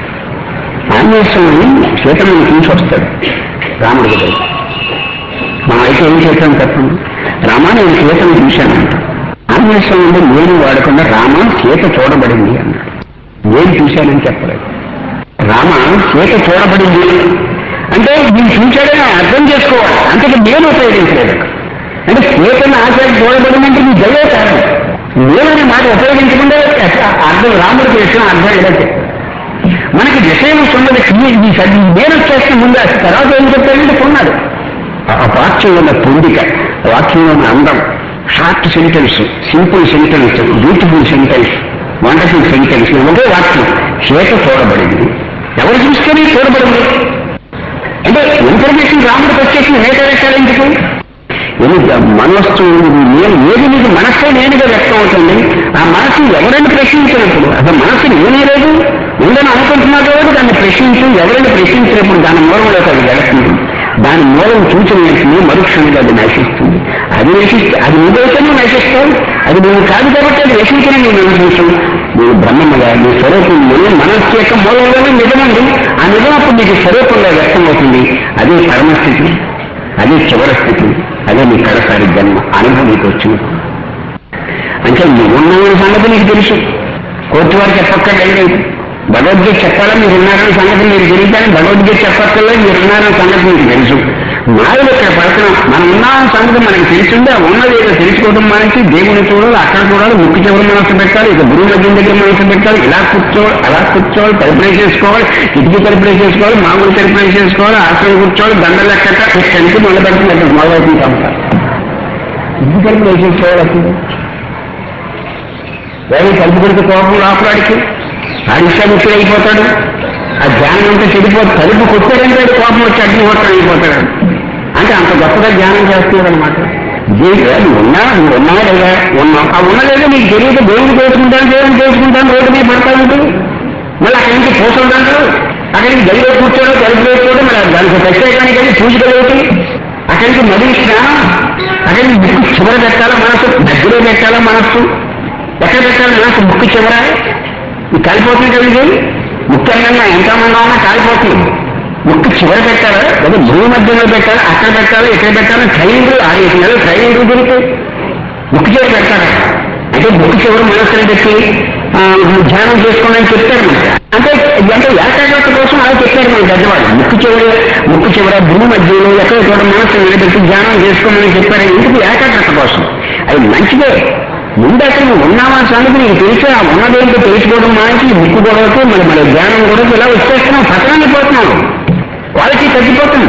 S1: ఆంజనేయ స్వామి సీతమ్మని తీసుకొస్తాడు రాముడి దగ్గర మనం అయితే ఏం చేశాం తప్పండి రామా నేను సీతను చూశానంట ఆంజనేయ స్వామి అంటే నేను వాడకుండా రామ సీత చూడబడింది అన్నాడు నేను చూశానని చెప్పలేదు రామ సీత చూడబడింది అంటే నేను చూశాడని అర్థం చేసుకోవాలి అంతకు నేను ఉపయోగించలేదు అంటే సీతను ఆచార్య చూడబడిందంటే నీ దయే కారణం నేననే మాట ఉపయోగించకుండా అర్థం రాముడికి విషయం అర్థం ఎలా చెప్పాడు మనకి విషయం ఉన్నది ఈ సరి నేను చేస్తే ముందు ఆ తర్వాత ఏం చెప్పాడంటే కొన్నాడు ఆ వాక్యం ఉన్న పొందిక ఆ వాక్యం ఉన్న అందం short sentence simple sentence beautiful sentence wonderful sentence ఒకే వాక్యం చేత చూడబడింది ఎవరు చూసుకొని చూడబడింది అంటే ఇన్ఫర్మేషన్ రాముడికి వచ్చేసి అనేక విషయాలు ఎందుకు ఎందుకు మనస్సు నేను ఏది నీకు మనస్సే నేనుగా వ్యక్తం అవుతుంది ఆ మనస్సు ఎవరైనా ప్రశ్నించినప్పుడు అసలు మనస్సు నేనే లేదు ఉందని అనుకుంటున్నాడు కాబట్టి దాన్ని ప్రశ్నించు ఎవరైనా ప్రశ్నించినప్పుడు దాని మూలంలోకి అది వెళుతుంది దాని మూలం చూసిన వెంటనే మరుక్షణంగా అది నశిస్తుంది అది నశిస్తే అది నువ్వైతే నువ్వు నశిస్తావు అది నువ్వు కాదు కాబట్టి అది నశించిన నేను నశించు నేను బ్రహ్మముగా నీ స్వరూపం నేను మనస్సు యొక్క మూలంలోనే నిజమండి ఆ నిజం అప్పుడు నీకు స్వరూపంలో వ్యక్తమవుతుంది అదే పరమస్థితి అదే చివరి స్థితి అదే నీ కడసారి జన్మ అనుభవం నీకు వచ్చింది అంటే నువ్వు ఉన్నావని సంగతి నీకు తెలుసు కోర్టు వారు చెప్పక్కర్లేదు భగవద్గీత చెప్పాలని మీరు ఉన్నారని సంగతి మీరు తెలియదని భగవద్గీత చెప్పక్కర్లేదు మీరు ఉన్నారని సంగతి మీకు తెలుసు మాయలు ఇక్కడ పడుతున్నాం మనం ఉన్నామని సంగతి మనకి తెలిసిందే ఆ ఉన్నది ఏదో తెలుసుకోవడం మనకి దేవుని చూడాలి అక్కడ చూడాలి ముక్కు చివరి మనసు పెట్టాలి ఇక గురువు మధ్య దగ్గర మనసు పెట్టాలి ఇలా కూర్చోవాలి అలా కూర్చోవాలి తలుపులే చేసుకోవాలి కిటికీ తలుపులే చేసుకోవాలి మామూలు తలుపులే చేసుకోవాలి ఆశ్రయం కూర్చోవాలి దండలు ఎక్కట కంటి మొదలు పెడుతుంది అక్కడ మొదలవుతుంది కాబట్టి కిటికీ తలుపులు వేసేసుకోవాలి అసలు వేరే తలుపు కొడుకు కోపం లోపలాడికి ఆడిస్తాడు అయిపోతాడు ఆ ధ్యానం అంతా చెడిపోతే తలుపు కొట్టాడంటే వాడి కోపం వచ్చి అడ్డు కొట్టడం అయిపోతాడు అంటే అంత గొప్పగా ధ్యానం చేస్తున్నాడు అనమాట నువ్వు ఉన్నా నువ్వు ఉన్నావా లేదా ఉన్నావు ఆ ఉన్నదేదో నీకు తెలియదు దేవుడు చేసుకుంటాను దేవుడు చేసుకుంటాను రోడ్డు మీద పడతా ఉంటుంది మళ్ళీ అక్కడి నుంచి పోతుంటాడు అక్కడికి గదిలో కూర్చోడు తలుపు వేసుకోవడం మరి దానికి ప్రత్యేకానికి వెళ్ళి పూజలు అక్కడి నుంచి నది స్నానం అక్కడికి ముక్కు చివర పెట్టాలా మనసు దగ్గర పెట్టాలా మనస్సు ఎక్కడ పెట్టాలి మనసు ముక్కు చివర ఇది కాలిపోతుంది కదా ఇది ముఖ్యంగా ఎంత మంది ఉన్నా కాలిపోతుంది ముక్కు చివర పెట్టాలా లేదా భూమి మధ్యలో పెట్టాలి అక్కడ పెట్టాలి ఇక్కడ పెట్టాలి ట్రైనింగ్ ఆరు నెలలు ట్రైనింగ్ దొరుకుతాయి ముక్కు చివర పెడతారా అంటే ముక్కు చివర మనసుని పెట్టి ఆ, ధ్యానం చేసుకోండి అని చెప్తారు మనకి అంటే అంటే ఏకాగ్రత కోసం అలా చెప్పారు మన పెద్దవాళ్ళు ముక్కు చివర ముక్కు చివర భూమి మధ్యలో ఎక్కడ చోట మనసు నిలబెట్టి ధ్యానం చేసుకోమని చెప్పారు ఎందుకు ఏకాగ్రత కోసం అది మంచిదే ముందు అసలు నువ్వు ఉన్నావా సంగతి నీకు తెలిసి ఆ ఉన్నదేంటో తెలుసుకోవడం మానేసి ముక్కు గొడవకు మరి మన ధ్యానం కూడా ఇలా వచ్చేస్తున్నాం పతనాన్ని పోతున్నాం క్వాలిటీ తగ్గిపోతుంది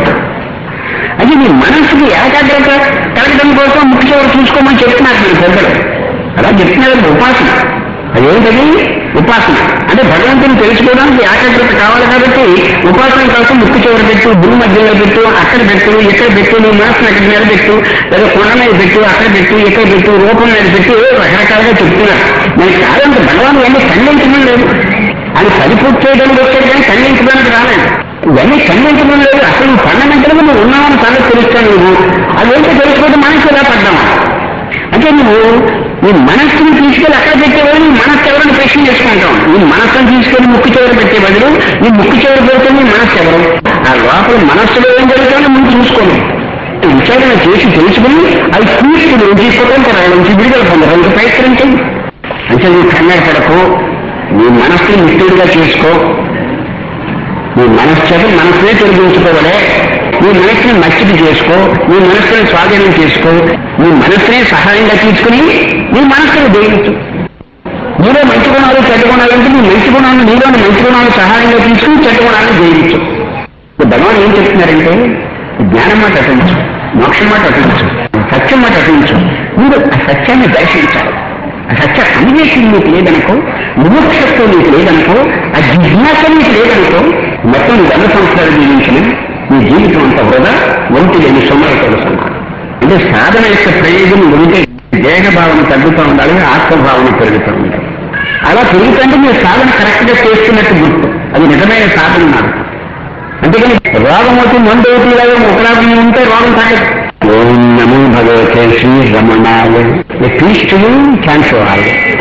S1: అది నీ మనసుకి ఏకాగ్రత కలగడం కోసం ముఖ్య చివరి చూసుకోమని చెప్తున్నారు మీరు పెద్దలు అలా చెప్తున్నారు ఉపాసన అదేంటది ఉపాసన అంటే భగవంతుని తెలుసుకోవడానికి ఏకాగ్రత కావాలి కాబట్టి ఉపాసన కోసం ముక్కు చివరి పెట్టు భూమి మధ్యలో పెట్టు అక్కడ పెట్టు ఇక్కడ పెట్టు నీ మనసును అక్కడ నిలబెట్టు లేదా కొండ మీద పెట్టు అక్కడ పెట్టు ఇక్కడ పెట్టు రూపం మీద పెట్టు ఏవో రకరకాలుగా చెప్తున్నారు నేను కాదంటే భగవాన్ ఇవన్నీ ఖండించడం లేదు అది పరిపూర్తి చేయడానికి వచ్చాడు కానీ ఖండించడానికి రాలేదు ఇవన్నీ ఖండించడం లేదు అసలు ఫండమెంటల్ గా నువ్వు ఉన్నావని సంగతి తెలుస్తాను నువ్వు అదేంటో తెలుసుకోవడం మనసు ఎలా పడ్డామా అంటే నువ్వు నీ మనస్సుని తీసుకెళ్ళి అక్కడ పెట్టేవాడు నీ మనస్సు ఎవరని ప్రశ్న చేసుకుంటాం నీ మనస్సును తీసుకెళ్ళి ముక్కు చివరి పెట్టే బదులు నీ ముక్కు చివరి పెడితే నీ మనస్సు ఎవరు ఆ లోపల మనస్సులో ఏం జరుగుతుందో నువ్వు చూసుకోను ఈ విచారణ చేసి తెలుసుకుని అది తీసుకుని నుంచి స్వతంత్రం నుంచి విడుదల పొందడానికి ప్రయత్నించండి అంటే నువ్వు కంగారు పడకు నీ మనస్సుని మిత్రుడిగా చేసుకో నీ మనస్సు చేత మనసునే తొలగించుకోవలే నీ మనస్సుని మచ్చిక చేసుకో నీ మనస్సుని స్వాధీనం చేసుకో నీ మనస్సునే సహాయంగా తీసుకుని నీ మనస్సును జయించు నీలో మంచి గుణాలు చెడ్డ గుణాలు అంటే నీ మంచి గుణాలు నీలోని మంచి గుణాలు సహాయంగా తీసుకుని చెడ్డ గుణాలను జయించు ఇప్పుడు భగవాన్ ఏం చెప్తున్నారంటే జ్ఞానం మాట అటుంచు మోక్షం మాట అటుంచు సత్యం మాట అటుంచు మీరు ఆ సత్యాన్ని దర్శించాలి ఆ సత్య అన్వేషణ నీకు లేదనుకో ముముక్షత్వం నీకు లేదనుకో ఆ జిజ్ఞాస నీకు లేదనుకో మొత్తం నువ్వు వంద సంవత్సరాలు జీవించిన నీ జీవితం అంతా వృధా ఒంటి లేని సొమ్మల తెలుసుకున్నాను అంటే సాధన యొక్క ప్రయోజనం ఉంటే దేహభావన తగ్గుతూ ఉండాలి ఆత్మభావన పెరుగుతూ ఉండాలి అలా పెరుగుతుంటే మీరు సాధన కరెక్ట్ గా చేస్తున్నట్టు గుర్తు అది నిజమైన సాధన నాకు అందుకని రోగం వచ్చి మందు అవుతుందో ఒక రోగం ఉంటే రోగం తగ్గదు ఓం నమో భగవతే శ్రీ రమణాయ పీస్ టు క్యాన్సర్